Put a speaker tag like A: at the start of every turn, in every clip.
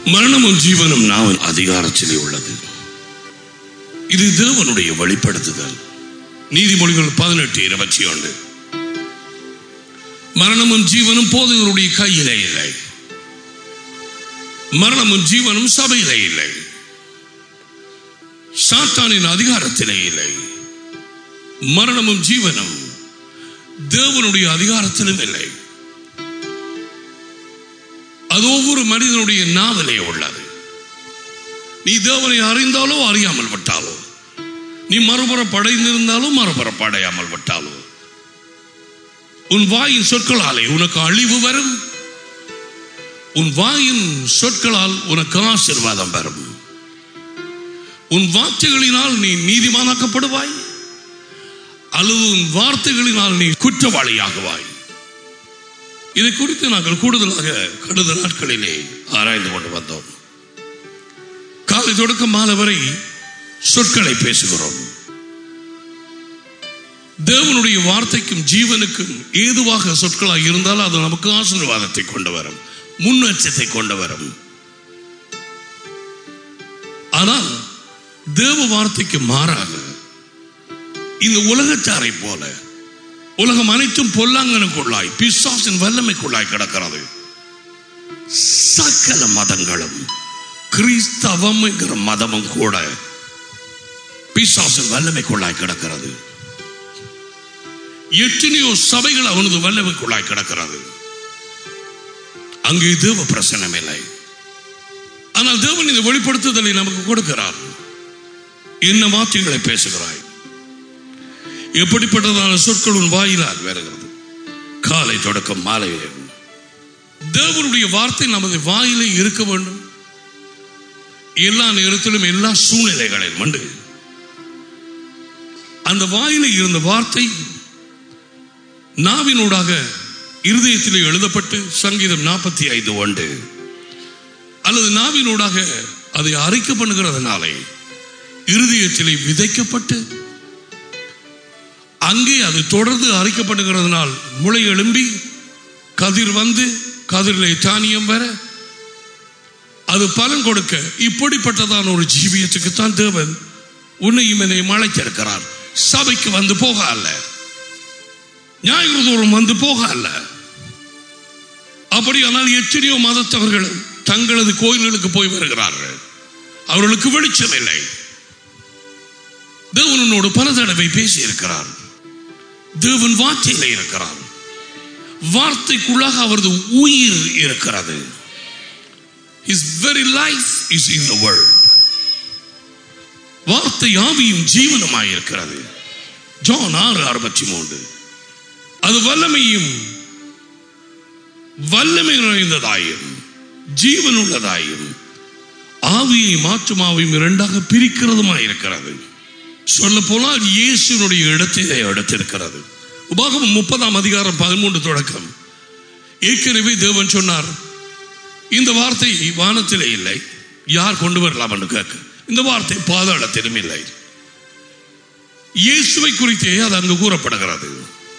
A: மரணமும் ஜீவனும் நாவன் அதிகாரத்திலே உள்ளது இது தேவனுடைய வெளிப்படுத்துதல் நீதிமொழிகள் பதினெட்டு இருபத்தி ஒன்று மரணமும் ஜீவனும் போதகருடைய கையிலே இல்லை மரணமும் ஜீவனும் சபையிலே இல்லை சாத்தானின் அதிகாரத்திலே இல்லை மரணமும் ஜீவனும் தேவனுடைய அதிகாரத்திலும் இல்லை அது ஒவ்வொரு மனிதனுடைய நாவலே உள்ளது நீ தேவனை அறிந்தாலோ அறியாமல் விட்டாலோ நீ மறுபுறம் படைந்திருந்தாலோ மறுபுறம் படையாமல் விட்டாலோ உன் வாயின் சொற்களாலே உனக்கு அழிவு வரும் உன் வாயின் சொற்களால் உனக்கு ஆசிர்வாதம் வரும் உன் வார்த்தைகளினால் நீ நீதிமானாக்கப்படுவாய் அல்லது உன் வார்த்தைகளினால் நீ குற்றவாளியாகுவாய் இதை குறித்து நாங்கள் கூடுதலாக கடந்த நாட்களிலே ஆராய்ந்து கொண்டு வந்தோம் காலை தொடக்கம் மாலை வரை சொற்களை பேசுகிறோம் தேவனுடைய வார்த்தைக்கும் ஜீவனுக்கும் ஏதுவாக சொற்களாக இருந்தால் அது நமக்கு ஆசீர்வாதத்தை கொண்டு வரும் முன்னேற்றத்தை கொண்டு வரும் ஆனால் தேவ வார்த்தைக்கு மாறாக இந்த உலகச்சாரை போல உலகம் அனைத்தும் பொல்லாங்கனுக்குள்ளாய் பிசாசின் வல்லமைக்குள்ளாய் கிடக்கிறது சகல மதங்களும் கிறிஸ்தவம் என்கிற மதமும் கூட பிசாசின் வல்லமைக்குள்ளாய் கிடக்கிறது எத்தனையோ சபைகள் அவனது வல்லமைக்குள்ளாய் கிடக்கிறது அங்கே தேவ பிரசனம் இல்லை ஆனால் தேவன் இந்த வெளிப்படுத்துதலை நமக்கு கொடுக்கிறார் என்ன வார்த்தைகளை பேசுகிறாய் எப்படிப்பட்டதான சொற்கள் உன் வாயிலால் வருகிறது காலை தொடக்கம் மாலை வரை. தேவனுடைய வார்த்தை நமது வாயிலே இருக்க வேண்டும் எல்லா நேரத்திலும் எல்லா சூழ்நிலைகளில் மண்டு அந்த வாயிலே இருந்த வார்த்தை நாவினூடாக இருதயத்திலே எழுதப்பட்டு சங்கீதம் நாற்பத்தி ஐந்து ஒன்று அல்லது நாவினூடாக அதை அறிக்கை பண்ணுகிறதுனாலே இருதயத்திலே விதைக்கப்பட்டு அங்கே அது தொடர்ந்து அரைக்கப்படுகிறதுனால் முளை எழும்பி கதிர் வந்து கதிரிலே தானியம் வர அது பலன் கொடுக்க இப்படிப்பட்டதான ஒரு ஜீவியத்துக்குத்தான் தேவன் உன்னையும் என்னையும் அழைத்திருக்கிறார் சபைக்கு வந்து போக அல்ல ஞாயிறு தோறும் வந்து போக அல்ல அப்படியானால் எத்தனையோ மதத்தவர்கள் தங்களது கோயில்களுக்கு போய் வருகிறார்கள் அவர்களுக்கு வெளிச்சம் இல்லை தேவனோடு பல தடவை பேசி இருக்கிறார் தேவன் வார்த்தையில இருக்கிறார் வார்த்தைக்குள்ளாக அவரது உயிர் இருக்கிறது His very life is in the word. வார்த்தை ஆவியும் ஜீவனமாய் இருக்கிறது ஜான் ஆறு அறுபத்தி மூன்று அது வல்லமையும் வல்லமை நிறைந்ததாயும் ஜீவனுள்ளதாயும் ஆவியை மாற்றும் ஆவியும் இரண்டாக பிரிக்கிறதுமாய் இருக்கிறது சொல்ல போனால் இயேசுனுடைய இடத்தை இதை எடுத்திருக்கிறது உபாகமம் முப்பதாம் அதிகாரம் பதிமூன்று தொடக்கம் ஏற்கனவே தேவன் சொன்னார் இந்த வார்த்தை வானத்திலே இல்லை யார் கொண்டு வரலாம் என்று கேட்க இந்த வார்த்தை பாதாளத்திலும் இல்லை இயேசுவை குறித்தே அது அங்கு கூறப்படுகிறது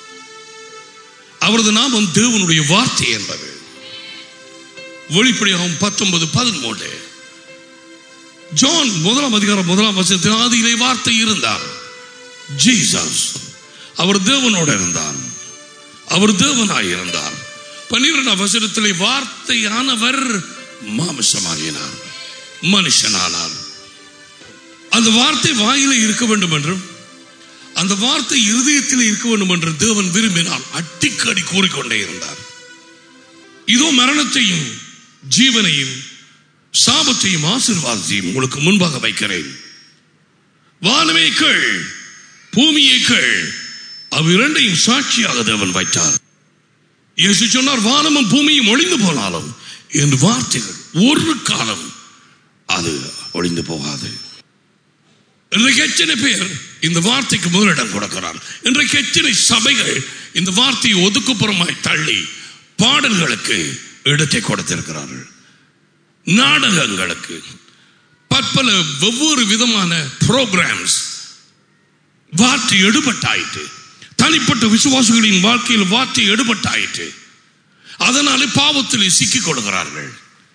A: அவரது நாமம் தேவனுடைய வார்த்தை என்பது வெளிப்படையாகும் பத்தொன்பது பதிமூன்று ஜான் முதலாம் அதிகாரம் முதலாம் வசனத்தில் ஆதியிலே வார்த்தை இருந்தார் ஜீசஸ் அவர் தேவனோடு இருந்தார் அவர் தேவனாய் இருந்தார் பன்னிரெண்டாம் வசனத்திலே வார்த்தையானவர் மாமிசமாகினார் மனுஷனானார் அந்த வார்த்தை வாயில இருக்க வேண்டும் என்றும் அந்த வார்த்தை இருதயத்தில் இருக்க வேண்டும் என்று தேவன் விரும்பினார் அடிக்கடி கூறிக்கொண்டே இருந்தார் இதோ மரணத்தையும் ஜீவனையும் சாபத்தையும் ஆசீர்வாதத்தையும் உங்களுக்கு முன்பாக வைக்கிறேன் வானமே கேள் பூமியை கேள் அவ்விரண்டையும் சாட்சியாக தேவன் வைத்தார் இயேசு சொன்னார் வானமும் பூமியும் ஒளிந்து போனாலும் என் வார்த்தைகள் ஒரு காலம் அது ஒளிந்து போகாது இன்றைக்கு எத்தனை பேர் இந்த வார்த்தைக்கு முதலிடம் கொடுக்கிறார் இன்றைக்கு எத்தனை சபைகள் இந்த வார்த்தையை ஒதுக்குப்புறமாய் தள்ளி பாடல்களுக்கு இடத்தை கொடுத்திருக்கிறார்கள் நாடகங்களுக்கு பற்பல வெவ்வேறு விதமான ப்ரோக்ராம்ஸ் வார்த்தை எடுபட்டாயிற்று தனிப்பட்ட விசுவாசிகளின் வாழ்க்கையில் வார்த்தை எடுபட்டாயிற்று அதனாலே பாவத்தில் சிக்கிக் கொள்கிறார்கள்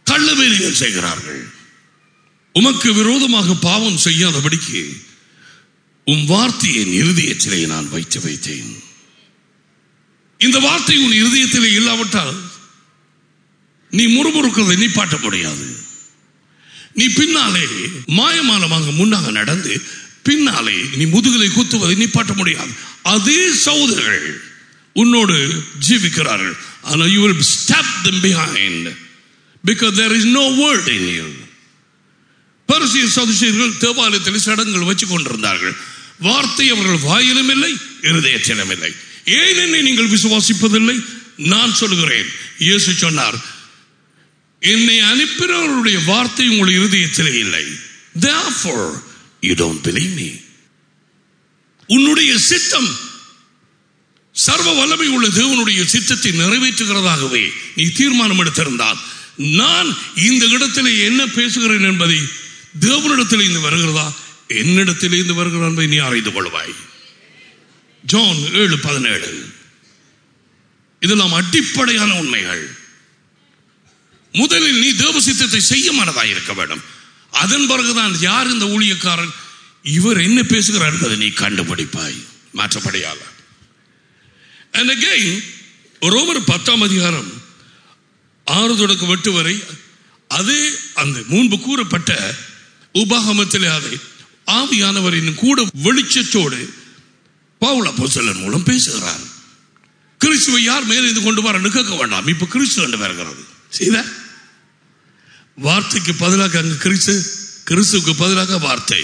A: தள்ளுவேலைகள் செய்கிறார்கள் உமக்கு விரோதமாக பாவம் செய்யாதபடிக்கு உன் வார்த்தையை என் இருதயத்திலே நான் வைத்து வைத்தேன் இந்த வார்த்தை உன் இருதயத்திலே இல்லாவிட்டால் நீ முறுமுறுக்கிறதை நிப்பாட்ட முடியாது நீ பின்னாலே மாயமானமாக முன்னாக நடந்து பின்னாலே நீ முதுகலை குத்துவதை நிப்பாட்ட முடியாது அதே சகோதரர்கள் உன்னோடு ஜீவிக்கிறார்கள் ஆனால் you will step them behind because there is no word in you பரிசிய சதுசியர்கள் தேவாலயத்தில் சடங்குகள் வச்சு கொண்டிருந்தார்கள் வார்த்தை அவர்கள் வாயிலும் இல்லை இருதயத்திலும் இல்லை ஏன் என்னை நீங்கள் விசுவாசிப்பதில்லை நான் சொல்கிறேன் இயேசு சொன்னார் என்னை அனுப்பினவருடைய வார்த்தை உங்கள் இருதயத்திலே இல்லை therefore you don't believe me உன்னுடைய சித்தம் சர்வ வல்லமை உள்ள தேவனுடைய சித்தத்தை நிறைவேற்றுகிறதாகவே நீ தீர்மானம் எடுத்திருந்தால் நான் இந்த இடத்திலே என்ன பேசுகிறேன் என்பதை தேவனிடத்தில் இருந்து வருகிறதா என்னிடத்தில் இருந்து வருகிறதா என்பதை நீ அறிந்து கொள்வாய் ஜான் ஏழு பதினேழு இதெல்லாம் அடிப்படையான உண்மைகள் முதலில் நீ தேவ சித்தத்தை செய்ய மனதாய் இருக்க வேண்டும் அதன் பிறகுதான் யார் இந்த ஊழியக்காரன் இவர் என்ன பேசுகிறார் என்பதை நீ கண்டுபிடிப்பாய் மாற்றப்படையாத And again, ரோமர் பத்தாம் அதிகாரம் ஆறு தொடக்கம் எட்டு வரை அதே அந்த முன்பு கூறப்பட்ட உபாகமத்திலே அதை ஆவியானவரின் கூட வெளிச்சத்தோடு பவுல பொசலன் மூலம் பேசுகிறார் கிறிஸ்துவை யார் மேலே இருந்து கொண்டு வரன்னு கேட்க வேண்டாம் இப்ப கிறிஸ்து கொண்டு வருகிறது செய்த வார்த்தைக்கு பதிலாக அங்கு கிறிஸ்து கிறிஸ்துவுக்கு பதிலாக வார்த்தை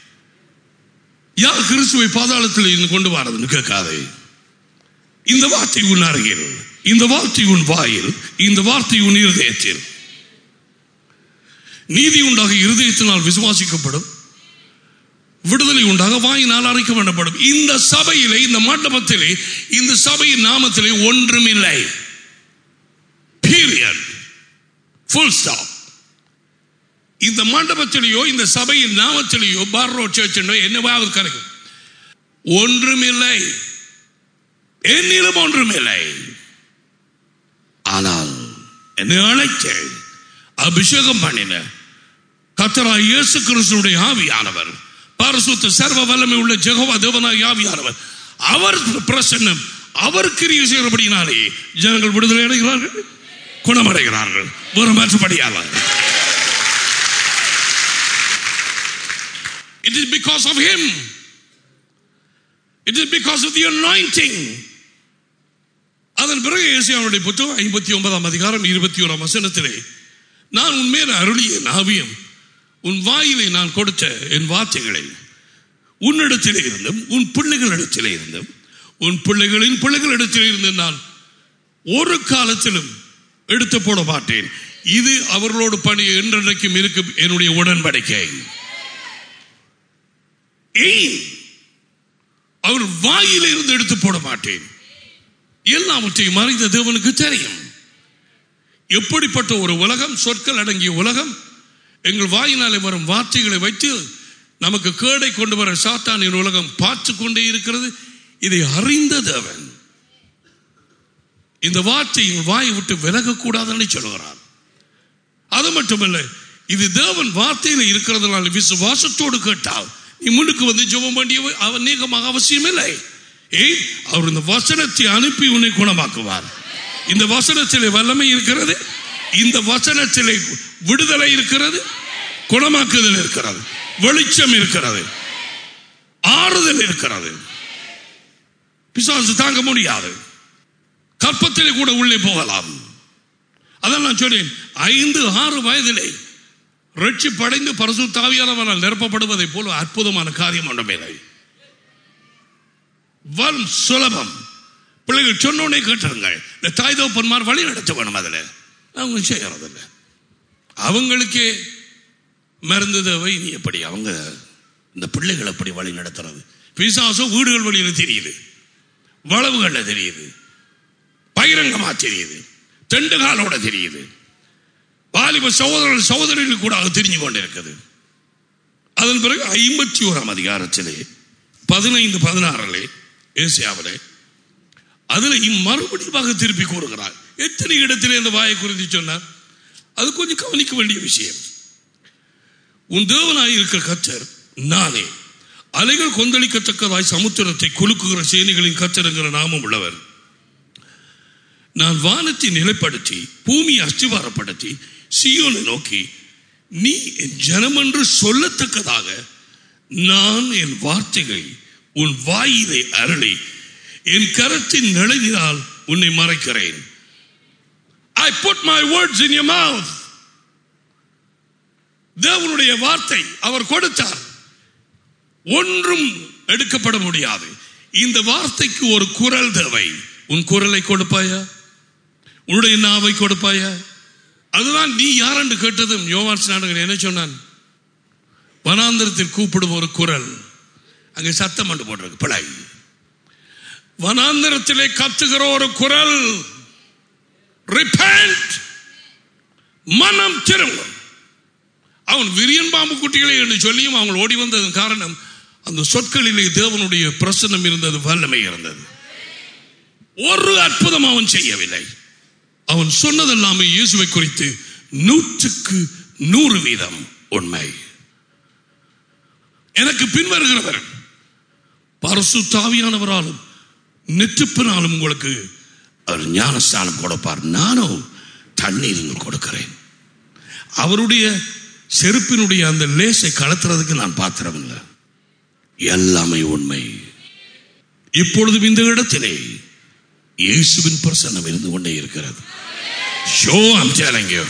A: யார் கிறிஸ்துவை பாதாளத்தில் இருந்து கொண்டு வரதுன்னு கேட்காதே இந்த வார்த்தை உன் அருகில் இந்த வார்த்தை உன் வாயில் இந்த வார்த்தை உன் இருதயத்தில் நீதி உண்டாக இருதயத்தினால் விசுவாசிக்கப்படும் விடுதலை உண்டாக வாயினால் அழைக்க வேண்டப்படும் இந்த சபையிலே இந்த மண்டபத்திலே இந்த சபையின் நாமத்திலே ஒன்றுமில்லை பீரியட் ஃபுல் ஸ்டாப் இந்த மண்டபத்திலேயோ இந்த சபையின் நாமத்திலேயோ பார்ரோ சர்ச் என்னவாவது கிடைக்கும் ஒன்றுமில்லை என்னிலும் ஒன்றுமில்லை ஆனால் என்னை அழைத்த அபிஷேகம் பண்ணின கத்தரா இயேசு கிறிஸ்துடைய ஆவியானவர் பரிசுத்த சர்வ வல்லமை உள்ள ஜெகவா தேவனாய் ஆவியானவர் அவர் பிரசன்னம் அவர் கிரிய செய்கிறபடினாலே ஜனங்கள் விடுதலை அடைகிறார்கள் குணமடைகிறார்கள் ஒரு மாற்றப்படியால It is because of him. It is because of the anointing. அதன் பிறகு ஏசியாவுடைய புத்தகம் ஐம்பத்தி ஒன்பதாம் அதிகாரம் இருபத்தி ஓராம் வசனத்திலே நான் உண்மையில அருளிய நாவியம் உன் வாயிலே நான் கொடுத்த என் வார்த்தைகளை உன்னிடத்திலே இருந்தும் உன் பிள்ளைகளிடத்திலே இருந்தும் உன் பிள்ளைகளின் பிள்ளைகளிடத்திலே இருந்து நான் ஒரு காலத்திலும் எடுத்து போட மாட்டேன் இது அவர்களோடு பணி என்றென்றைக்கும் இருக்கும் என்னுடைய உடன்படிக்கை ஏன் அவர் வாயில இருந்து எடுத்து போட மாட்டேன் எல்லாவற்றையும் அறிந்த தேவனுக்கு தெரியும் எப்படிப்பட்ட ஒரு உலகம் சொற்கள் அடங்கிய உலகம் எங்கள் வாயினாலே வரும் வார்த்தைகளை வைத்து நமக்கு கேடை கொண்டு வர சாத்தானின் உலகம் பார்த்து கொண்டே இருக்கிறது இதை அறிந்த தேவன் இந்த வார்த்தை எங்கள் வாயை விட்டு விலகக்கூடாதுன்னு சொல்கிறார் அது மட்டுமல்ல இது தேவன் வார்த்தையில் இருக்கிறதுனால விசுவாசத்தோடு கேட்டால் நீ முன்னுக்கு வந்து ஜெபம் வேண்டிய அவன் நீக்கமாக அவசியம் இல்லை ஏய் அவர் இந்த வசனத்தை அனுப்பி உன்னை குணமாக்குவார் இந்த வசனத்திலே வல்லமை இருக்கிறது இந்த வசனத்திலே விடுதலை இருக்கிறது குணமாக்குதல் இருக்கிறது வெளிச்சம் இருக்கிறது ஆறுதல் இருக்கிறது பிசாசு தாங்க முடியாது கற்பத்திலே கூட உள்ளே போகலாம் அதான் நான் சொன்னேன் ஐந்து ஆறு வயதிலே ரட்சி படைந்து பரசு தாவியானவனால் நிரப்பப்படுவதை போல அற்புதமான காரியம் ஒன்றுமில்லை வரும் சுலபம் பிள்ளைகள் சொன்னோடனே கேட்டுருங்கள் இந்த தாய் தோப்பன்மார் வழி நடத்த வேணும் அதில் அவங்க செய்யறதில்ல அவங்களுக்கே மருந்து தேவை நீ எப்படி அவங்க இந்த பிள்ளைகள் எப்படி வழி நடத்துறது பிசாசம் வீடுகள் வழியில தெரியுது வளவுகள்ல தெரியுது பகிரங்கமா தெரியுது தெண்டு காலோட தெரியுது வாலிப சகோதரர் சகோதரிகள் கூட அது தெரிஞ்சு கொண்டிருக்குது அதன் பிறகு ஐம்பத்தி ஓராம் அதிகாரத்திலே பதினைந்து பதினாறிலே ஏசியாவிலே அதுல மறுபடியும் திருப்பி கூறுகிறார் எத்தனை இடத்திலே இந்த வாயை குறித்து சொன்னார் அது கொஞ்சம் கவனிக்க வேண்டிய விஷயம் உன் தேவனாய் இருக்கிற கத்தர் நானே அலைகள் கொந்தளிக்கத்தக்கதாய் சமுத்திரத்தை குலுக்குகிற சேனைகளின் கத்தர் என்கிற நாமம் உள்ளவர் நான் வானத்தை நிலைப்படுத்தி பூமியை அஸ்திவாரப்படுத்தி சியோனை நோக்கி நீ என் ஜனம் என்று சொல்லத்தக்கதாக நான் என் வார்த்தைகளை உன் வாயிலை அருளி என் கரத்தின் நிழலினால் உன்னை மறைக்கிறேன் ஐ put my words in your mouth தேவனுடைய வார்த்தை அவர் கொடுத்தார் ஒன்றும் எடுக்கப்பட முடியாது இந்த வார்த்தைக்கு ஒரு குரல் தேவை உன் குரலை கொடுப்பாயா உன்னுடைய நாவை கொடுப்பாயா அதுதான் நீ யார் என்று கேட்டதும் யோவான் ஸ்நானகன் என்ன சொன்னான் வனாந்திரத்தில் கூப்பிடும் ஒரு குரல் அங்கே சத்தம் என்று போட்டிருக்கு பிழை வனாந்திரத்திலே கத்துகிற ஒரு குரல் repent மனம் திரும்பும் அவன் விரியன் பாம்பு குட்டிகளை என்று சொல்லியும் அவங்க ஓடி வந்ததன் காரணம் அந்த சொற்களிலே தேவனுடைய பிரசன்னம் இருந்தது வல்லமை இருந்தது ஒரு அற்புதம் அவன் செய்யவில்லை அவன் சொன்னதெல்லாமே இயேசுவை குறித்து நூற்றுக்கு நூறு வீதம் உண்மை எனக்கு பின்வருகிறவர் பரசு தாவியானவராலும் நெற்றுப்பினாலும் உங்களுக்கு அவர் ஞானஸ்தானம் கொடுப்பார் நானும் தண்ணீர் கொடுக்கிறேன் அவருடைய செருப்பினுடைய அந்த லேசை கலத்துறதுக்கு நான் பாத்திரம் இல்லை எல்லாமே உண்மை இப்பொழுதும் இந்த இடத்திலே இயேசுவின் பிரசன்னம் இருந்து கொண்டே இருக்கிறது ஷோ I'm telling you.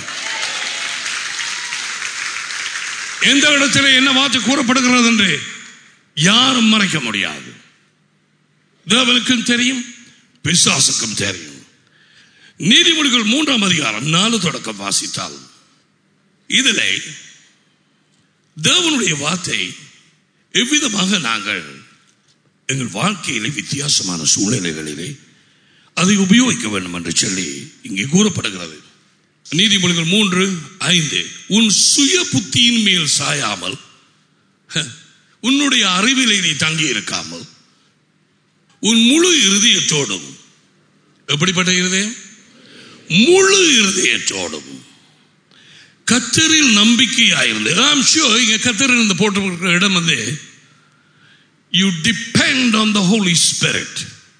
A: எந்த இடத்திலே என்ன வார்த்தை கூறப்படுகிறது என்று யாரும் மறைக்க முடியாது தேவனுக்கும் தெரியும் பிசாசுக்கும் தெரியும் நீதிமொழிகள் மூன்றாம் அதிகாரம் நாலு தொடக்கம் வாசித்தால் இதிலே தேவனுடைய வார்த்தை எவ்விதமாக நாங்கள் எங்கள் வாழ்க்கையிலே வித்தியாசமான சூழ்நிலைகளிலே அதை உபயோகிக்க வேண்டும் என்று சொல்லி இங்கே கூறப்படுகிறது நீதிமொழிகள் மூன்று ஐந்து உன் சுய புத்தியின் மேல் சாயாமல் ஹ, உன்னுடைய அறிவிலே நீ தங்கி இருக்காமல் உன் முழு இருதயத்தோடும் எப்படிப்பட்ட இருதயம் முழு இருதயத்தோடும் கத்தரில் நம்பிக்கையாயிருந்து ஐம் ஷூர் இங்க கத்தரில் இந்த போட்டு இடம் வந்து you depend on the holy spirit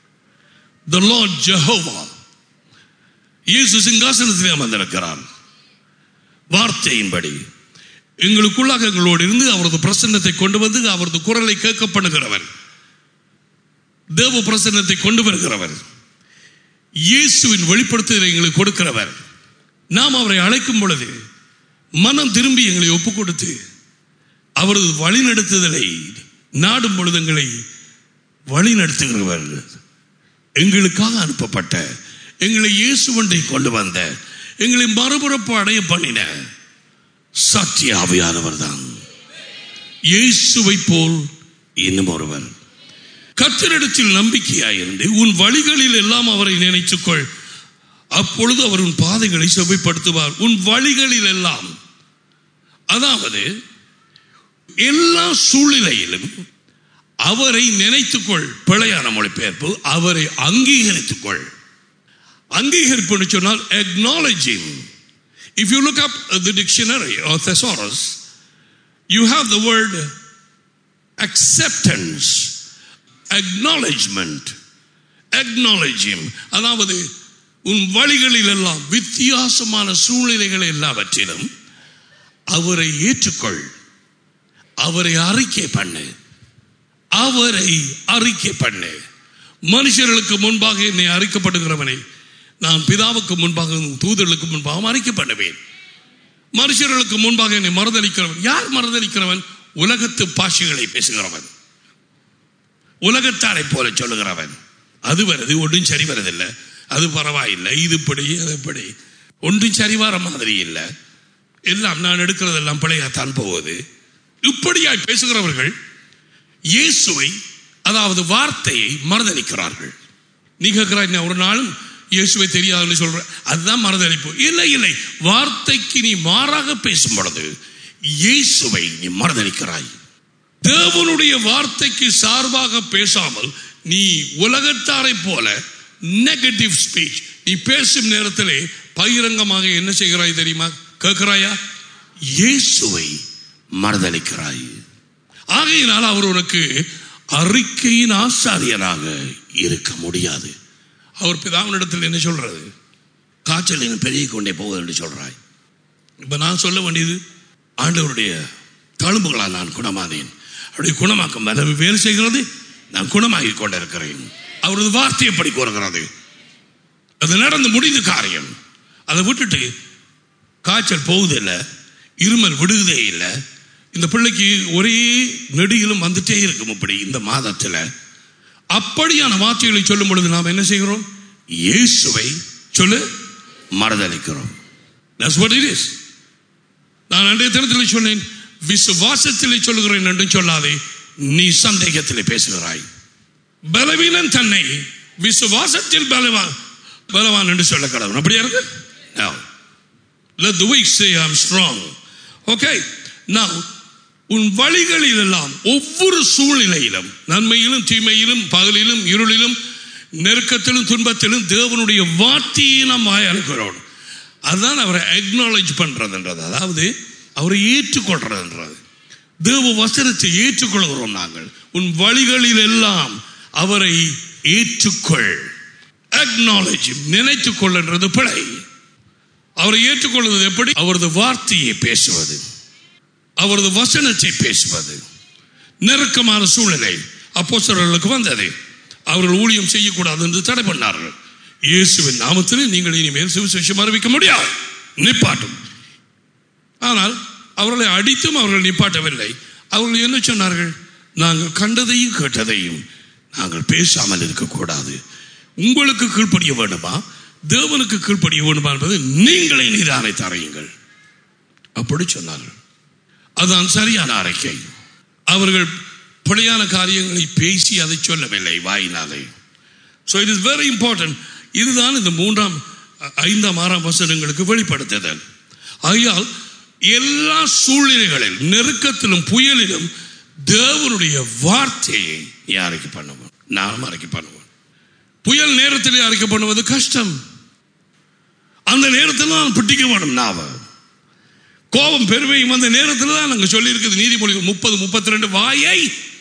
A: the lord Jehovah இயேசு சிங்காசனத்திலே அமர்ந்திருக்கிறார் வார்த்தையின்படி எங்களுக்குள்ளாக எங்களோடு இருந்து அவரது பிரசன்னத்தை கொண்டு வந்து அவரது குரலை கேட்க பண்ணுகிறவர் தேவ பிரசன்னத்தை கொண்டு வருகிறவர் இயேசுவின் வெளிப்படுத்துதலை எங்களுக்கு கொடுக்கிறவர் நாம் அவரை அழைக்கும் பொழுது மனம் திரும்பி எங்களை ஒப்புக் கொடுத்து அவரது வழிநடத்துதலை நாடும் பொழுது எங்களை வழிநடத்துகிறவர் எங்களுக்காக அனுப்பப்பட்ட எங்களை இயேசுவண்டை கொண்டு வந்த எங்களை மறுபுறப்பு அடைய பண்ணின சத்திய ஆவியானவர் தான் இயேசுவை போல் இன்னும் ஒருவர் கத்தரிடத்தில் நம்பிக்கையாயிருந்து உன் வழிகளில் எல்லாம் அவரை நினைத்துக்கொள் அப்பொழுது அவர் உன் பாதைகளை செவ்வைப்படுத்துவார் உன் வழிகளில் எல்லாம் அதாவது எல்லா சூழ்நிலையிலும் அவரை நினைத்துக்கொள் பிழையான மொழிபெயர்ப்பு அவரை அங்கீகரித்துக்கொள் அங்கீகரிப்பு சொன்னால் acknowledging if you look up the dictionary or thesaurus you have the word acceptance acknowledgement acknowledge him அதாவது உன் வழிகளில் எல்லாம் வித்தியாசமான சூழ்நிலைகள் எல்லாவற்றிலும் அவரை ஏற்றுக்கொள் அவரை அறிக்கை பண்ணு அவரை அறிக்கை பண்ணு மனுஷர்களுக்கு முன்பாக என்னை அறிக்கப்படுகிறவனை நான் பிதாவுக்கு முன்பாக தூதர்களுக்கு முன்பாக அறிக்கை பண்ணுவேன் மனுஷர்களுக்கு முன்பாக என்னை மறுதளிக்கிறவன் யார் மறுதளிக்கிறவன் உலகத்து பாஷைகளை பேசுகிறவன் உலகத்தாரை போல சொல்லுகிறவன் அது வருது ஒன்றும் சரி வரதில்லை அது பரவாயில்லை இது இப்படி அது இப்படி ஒன்றும் சரி வர மாதிரி இல்லை எல்லாம் நான் எடுக்கிறதெல்லாம் பிழையாத்தான் போகுது இப்படியாய் பேசுகிறவர்கள் இயேசுவை அதாவது வார்த்தையை மறுதளிக்கிறார்கள் நீ கேட்கிறாய் நான் ஒரு நாளும் இயேசுவை தெரியாதுன்னு சொல்ற அதுதான் மறுதளிப்பு இல்லை இல்லை வார்த்தைக்கு நீ மாறாக பேசும் பொழுது இயேசுவை நீ மறுதளிக்கிறாய் தேவனுடைய வார்த்தைக்கு சார்பாக பேசாமல் நீ உலகத்தாரை போல நெகட்டிவ் ஸ்பீச் நீ பேசும் நேரத்திலே பகிரங்கமாக என்ன செய்கிறாய் தெரியுமா கேட்கிறாயா இயேசுவை மறுதளிக்கிறாய் ஆகையினால் அவர் உனக்கு அறிக்கையின் ஆசாரியராக இருக்க முடியாது அவர் பிதாவினிடத்தில் என்ன சொல்றது காய்ச்சல் இன்னும் பெருகி கொண்டே போகுது என்று சொல்றாய் இப்ப நான் சொல்ல வேண்டியது ஆண்டவருடைய தழும்புகளால் நான் குணமானேன் அவருடைய குணமாக்கும் வல்லமை வேறு செய்கிறது நான் குணமாகி கொண்டிருக்கிறேன் அவரது வார்த்தை எப்படி கூறுகிறது அது நடந்து முடிந்த காரியம் அதை விட்டுட்டு காய்ச்சல் போகுது இல்லை இருமல் விடுவதே இல்லை இந்த பிள்ளைக்கு ஒரே நெடியிலும் வந்துட்டே இருக்கும் இப்படி இந்த மாதத்தில் அப்படியான வார்த்தைகளை சொல்லும் பொழுது நாம் என்ன செய்கிறோம் இயேசுவை சொல்லு மறுதளிக்கிறோம் That's what it is. நான் அன்றைய தினத்தில் சொன்னேன் விசுவாசத்திலே சொல்லுகிறேன் என்று சொல்லாதே நீ சந்தேகத்திலே பேசுகிறாய் பலவீனன் தன்னை விசுவாசத்தில் பலவான் பலவான் என்று சொல்ல கடவுள் அப்படியா இருக்கு No. Let the weak say I'm strong. Okay. Now, உன் வழிகளில் எல்லாம் ஒவ்வொரு சூழ்நிலையிலும் நன்மையிலும் தீமையிலும் பகலிலும் இருளிலும் நெருக்கத்திலும் துன்பத்திலும் தேவனுடைய வார்த்தையை நாம் வாயறுக்கிறோம் அதுதான் அவரை அக்னாலேஜ் பண்றதுன்றது அதாவது அவரை ஏற்றுக்கொள்றதுன்றது தேவ வசனத்தை ஏற்றுக்கொள்கிறோம் நாங்கள் உன் வழிகளில் எல்லாம் அவரை ஏற்றுக்கொள் அக்னாலேஜ் நினைத்துக் கொள்ளுன்றது பிழை அவரை ஏற்றுக்கொள்வது எப்படி அவரது வார்த்தையை பேசுவது அவரது வசனத்தை பேசுவது நெருக்கமான சூழ்நிலை அப்போஸ்தலர்களுக்கு வந்தது அவர்கள் ஊழியம் செய்யக்கூடாது என்று தடை பண்ணார்கள் இயேசுவின் நாமத்தில் நீங்கள் இனிமேல் சுவிசேஷம் அறிவிக்க முடியாது நிப்பாட்டும் ஆனால் அவர்களை அடித்தும் அவர்கள் நிப்பாட்டவில்லை அவர்கள் என்ன சொன்னார்கள் நாங்கள் கண்டதையும் கேட்டதையும் நாங்கள் பேசாமல் இருக்கக்கூடாது உங்களுக்கு கீழ்ப்படிய வேண்டுமா தேவனுக்கு கீழ்ப்படிய வேண்டுமா என்பது நீங்களே நிதானை தரையுங்கள் அப்படி சொன்னார்கள் அதுதான் சரியான அறிக்கை அவர்கள் பிழையான காரியங்களை பேசி அதை சொல்லவில்லை வாயினாலே so it is very important இதுதான் இந்த மூன்றாம் அ- ஐந்தாம் ஆறாம் வசனங்களுக்கு வெளிப்படுத்துதல் ஆகையால் எல்லா சூழ்நிலைகளில் நெருக்கத்திலும் புயலிலும் தேவனுடைய வார்த்தையை நீ அறிக்கை பண்ணுவோம் நானும் அறிக்கை பண்ணுவோம் புயல் நேரத்திலே அறிக்கை பண்ணுவது கஷ்டம் அந்த நேரத்தில் நான் பிடிக்க வேணும் நாவ கோபம் பெருமையும் அந்த நேரத்தில் தான் நாங்கள் சொல்லியிருக்குது நீதிமொழிகள் முப்பது முப்பத்தி ரெண்டு வாயை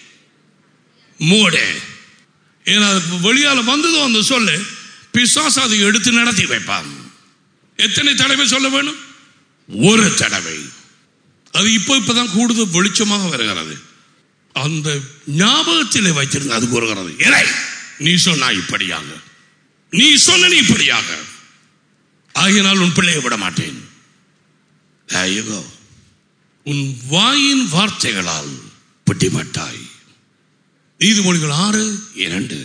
A: மூடே ஏன்னா அது வெளியால வந்ததோ அந்த சொல்லு பிசாசு அதை எடுத்து நடத்தி வைப்பான் எத்தனை தடவை சொல்ல வேணும் ஒரு தடவை அது இப்போ இப்பதான் கூடுதல் வெளிச்சமாக வருகிறது அந்த ஞாபகத்திலே வைத்திருந்த அது கூறுகிறது இறை நீ சொன்னா இப்படியாக நீ சொன்ன நீ இப்படியாக ஆகினால் உன் பிள்ளையை விட மாட்டேன் There you go. உன் வாயின் வார்த்தைகளால் பிடிபட்டாய் நீதிமொழிகள் ஆறு இரண்டு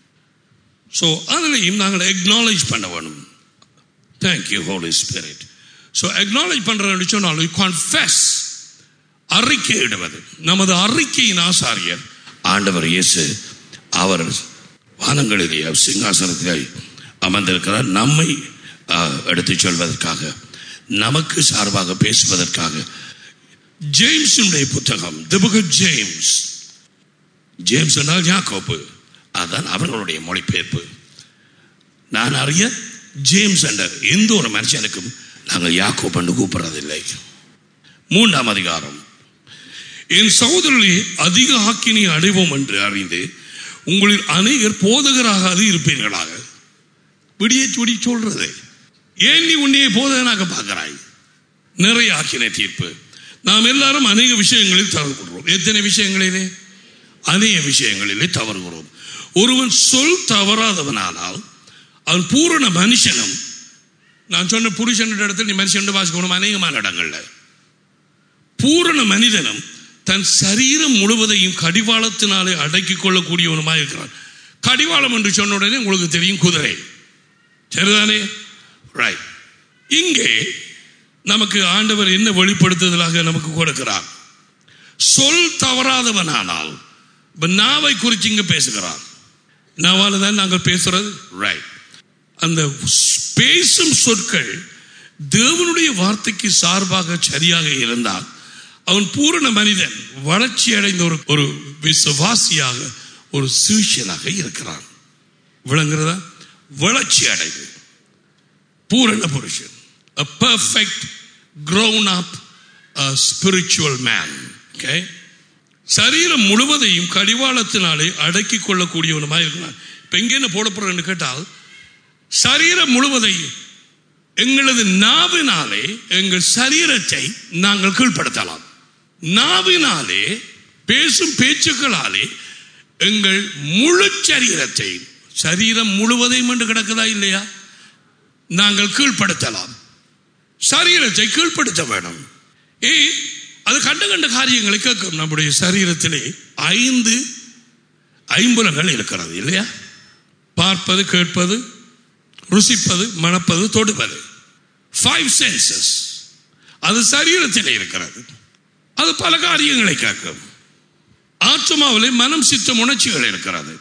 A: ஸோ அதிலையும் நாங்கள் அக்னாலேஜ் பண்ண வேணும் thank you holy spirit so acknowledge பண்ணுறது சொன்னால் கான்ஃபெஸ் அறிக்கையிடுவது நமது அறிக்கையின் ஆசாரியர் ஆண்டவர் இயேசு அவர் வானங்களிலே சிங்காசனத்திலே அமர்ந்திருக்கிறார் நம்மை ஆஹ், எடுத்துச் சொல்வதற்காக நமக்கு சார்பாக பேசுவதற்காக ஜேம்ஸுடைய புத்தகம் தி புக் ஜேம்ஸ் ஜேம்ஸ் என்றால் யாக்கோப்பு அதான் அவர்களுடைய மொழிபெயர்ப்பு நான் அறிய ஜேம்ஸ் என்ற எந்த ஒரு மனுஷனுக்கும் நாங்கள் யாக்கோப் என்று கூப்பிடுறதில்லை மூன்றாம் அதிகாரம் என் சகோதரர்களே அதிக ஆக்கினை அடைவோம் என்று அறிந்து உங்களில் அநேகர் போதகராக அது இருப்பீர்களாக விடிய சுடி சொல்றது ஏன் நீ உன்னையே போதகனாக பார்க்கிறாய் நிறைய ஆக்கினை தீர்ப்பு நாம் எல்லாரும் அநேக விஷயங்களில் தவறுகிறோம் எத்தனை விஷயங்களிலே அநேக விஷயங்களிலே தவறுகிறோம் ஒருவன் சொல் தவறாதவனானால் அவன் பூரண மனுஷனும் நான் சொன்ன புருஷன் இடத்துல நீ மனுஷன் வாசிக்கணும் அநேகமான இடங்கள்ல பூரண மனிதனும் தன் சரீரம் முழுவதையும் கடிவாளத்தினாலே அடக்கிக் கொள்ளக்கூடியவனுமாக இருக்கிறான் கடிவாளம் என்று சொன்ன உடனே உங்களுக்கு தெரியும் குதிரை சரிதானே ரைட் இங்கே நமக்கு ஆண்டவர் என்ன வெளிப்படுத்துதலாக நமக்கு கொடுக்கிறார் சொல் தவறாதவனானால் இப்ப நாவை குறித்து இங்க பேசுகிறார் நாவால தான் நாங்கள் பேசுறது ரைட் அந்த பேசும் சொற்கள் தேவனுடைய வார்த்தைக்கு சார்பாக சரியாக இருந்தால் அவன் பூரண மனிதன் வளர்ச்சி அடைந்த ஒரு ஒரு விசுவாசியாக ஒரு சீஷனாக இருக்கிறான் விளங்குறதா வளர்ச்சி அடைந்து பூரண புருஷன் a perfect grown up a spiritual man okay சரீரம் முழுவதையும் கடிவாளத்தினாலே அடக்கி கொள்ளக்கூடியவனுமாய் இருக்கிறான் இப்ப எங்க என்ன போட போறேன்னு கேட்டால் சரீரம் முழுவதையும் எங்களது நாவினாலே எங்கள் சரீரத்தை நாங்கள் கீழ்ப்படுத்தலாம் நாவினாலே பேசும் பேச்சுக்களாலே எங்கள் முழு சரீரத்தை சரீரம் முழுவதையும் என்று கிடக்குதா இல்லையா நாங்கள் கீழ்ப்படுத்தலாம் சரீரத்தை கீழ்ப்படுத்த வேணும் ஏய் அது கண்ட கண்ட காரியங்களை கேட்கும் நம்முடைய சரீரத்திலே ஐந்து ஐம்புலங்கள் இருக்கிறது இல்லையா பார்ப்பது கேட்பது ருசிப்பது மணப்பது தொடுவது ஃபைவ் சென்சஸ் அது சரீரத்தில் இருக்கிறது அது பல காரியங்களை கேட்கும் ஆத்மாவிலே மனம் சித்தம் உணர்ச்சிகள் இருக்கிறது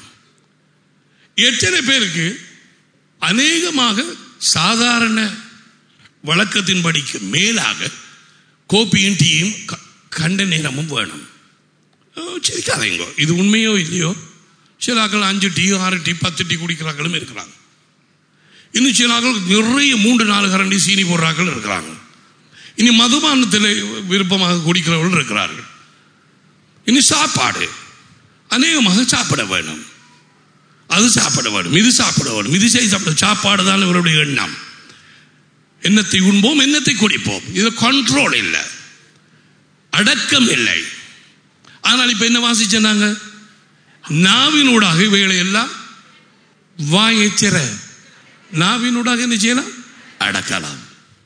A: எத்தனை பேருக்கு அநேகமாக சாதாரண வழக்கத்தின்படிக்கு மேலாக கோப்பியும் டீயும் க- கண்ட நேரமும் வேணும் ஓ, சிரிக்காதீங்க இது உண்மையோ இல்லையோ சில ஆக்கள் அஞ்சு டீ ஆறு டீ பத்து டீ குடிக்கிறாங்களும் இருக்கிறாங்க இன்னும் சில ஆக்கள் நிறைய மூன்று நாலு கரண்டி சீனி போடுறாக்கள் இருக்கிறாங்க இனி மதுபானத்தில் விருப்பமாக குடிக்கிறவர்கள் இருக்கிறார்கள் இனி சாப்பாடு அநேகமாக சாப்பிட வேணும் அது சாப்பிட வேணும் இது சாப்பிட வேணும் இது செய்து சாப்பிட சாப்பாடு தான் இவருடைய எண்ணம் எண்ணத்தை உண்போம் எண்ணத்தை குடிப்போம் இது கண்ட்ரோல் இல்லை அடக்கம் இல்லை ஆனால் இப்ப என்ன வாசிச்ச நாங்க நாவினூடாக இவைகளை எல்லாம் வாயை திற நாவினூடாக என்ன செய்யலாம் அடக்கலாம்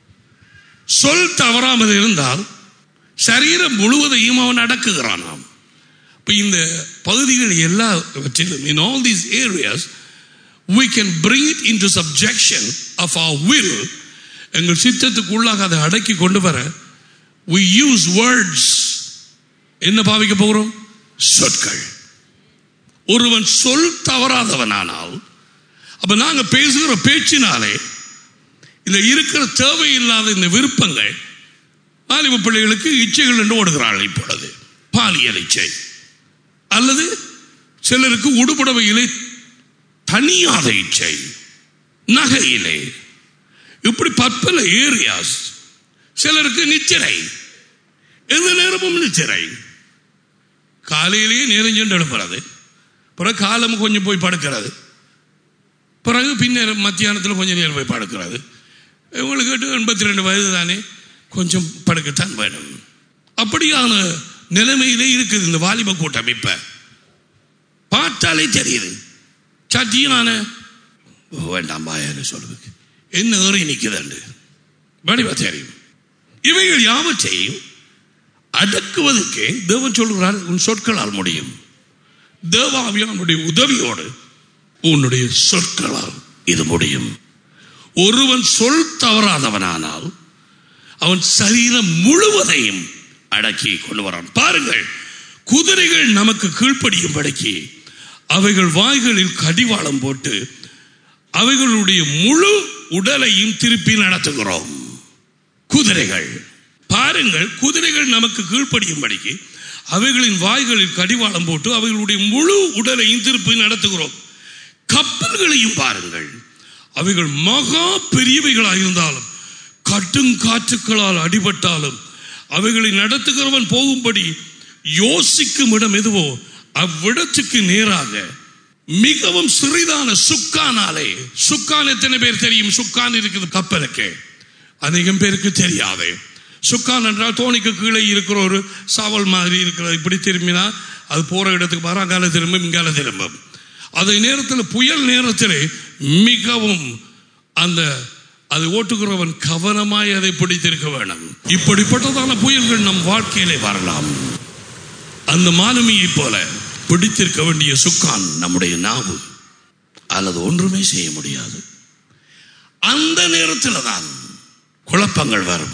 A: சொல் தவறாமல் இருந்தால் சரீரம் முழுவதையும் அவன் அடக்குகிறானாம் இப்ப இந்த பகுதிகள் எல்லாவற்றிலும் in all these areas we can bring it into subjection of our will எங்கள் சித்தத்துக்கு உள்ளாக அதை அடக்கி கொண்டு வர we use words என்ன பாவிக்க போகிறோம் சொற்கள் ஒருவன் சொல் தவறாதவனானால் அப்ப நாங்க பேசுகிற பேச்சினாலே இந்த இருக்கிற தேவையில்லாத இந்த விருப்பங்கள் வாலிப பிள்ளைகளுக்கு இச்சைகள் என்று ஓடுகிறாள் இப்பொழுது பாலியல் இச்சை அல்லது சிலருக்கு உடுபடவையிலே தனியாத இச்சை நகையிலே இப்படி பற்பல ஏரியாஸ் சிலருக்கு நிச்சரை எந்த நேரமும் நிச்சரை காலையிலேயே நேரம் சென்று எழுப்புறது பிறகு காலம் கொஞ்சம் போய் படுக்கிறது பிறகு பின்னர் மத்தியானத்தில் கொஞ்சம் நேரம் போய் படுக்கிறது இவங்களுக்கு எட்டு எண்பத்தி ரெண்டு வயது தானே கொஞ்சம் படுக்கத்தான் வேணும் அப்படியான நிலைமையிலே இருக்குது இந்த வாலிப கூட்டம் இப்ப பார்த்தாலே தெரியுது சத்தியனான வேண்டாம் பாயான்னு சொல்லுது என்ன ஏறி நிற்குதுண்டு வடிவா தெரியும் இவைகள் யாவற்றையும் அடக்குவதற்கு தேவன் சொல்கிறார் உன் சொற்களால் முடியும் தேவாவியானுடைய உதவியோடு உன்னுடைய சொற்களால் இது முடியும் ஒருவன் சொல் தவறாதவனானால் அவன் சரீரம் முழுவதையும் அடக்கி கொண்டு வரான் பாருங்கள் குதிரைகள் நமக்கு கீழ்ப்படியும்படிக்கு அவைகள் வாய்களில் கடிவாளம் போட்டு அவைகளுடைய முழு உடலையும் திருப்பி நடத்துகிறோம் குதிரைகள் பாருங்கள் குதிரைகள் நமக்கு கீழ்ப்படியும்படிக்கு அவைகளின் வாய்களில் கடிவாளம் போட்டு அவைகளுடைய முழு உடலையும் திருப்பி நடத்துகிறோம் கப்பல்களையும் பாருங்கள் அவைகள் மகா பெரியவைகளாக இருந்தாலும் கட்டும் காற்றுக்களால் அடிபட்டாலும் அவைகளை நடத்துகிறவன் போகும்படி யோசிக்கும் இடம் எதுவோ அவ்விடத்துக்கு நேராக மிகவும் சிறிதான சுக்கானாலே சுக்கான் எத்தனை பேர் தெரியும் சுக்கான் இருக்குது கப்பலுக்கு அநேகம் பேருக்கு தெரியாது சுக்கான் என்றால் தோணிக்கு கீழே இருக்கிற ஒரு சாவல் மாதிரி இருக்கிறது இப்படி திரும்பினா அது போற இடத்துக்கு மறாங்கால திரும்பும் இங்கால திரும்பும் அதை நேரத்தில் புயல் நேரத்தில் மிகவும் அந்த அதை ஓட்டுகிறவன் கவனமாய் அதை பிடித்திருக்க வேணும் இப்படிப்பட்டதான புயல்கள் நம் வாழ்க்கையிலே வரலாம் அந்த மாலுமியை போல பிடித்திருக்க வேண்டிய சுக்கான் நம்முடைய நாவு அல்லது ஒன்றுமே செய்ய முடியாது அந்த நேரத்தில் தான் குழப்பங்கள் வரும்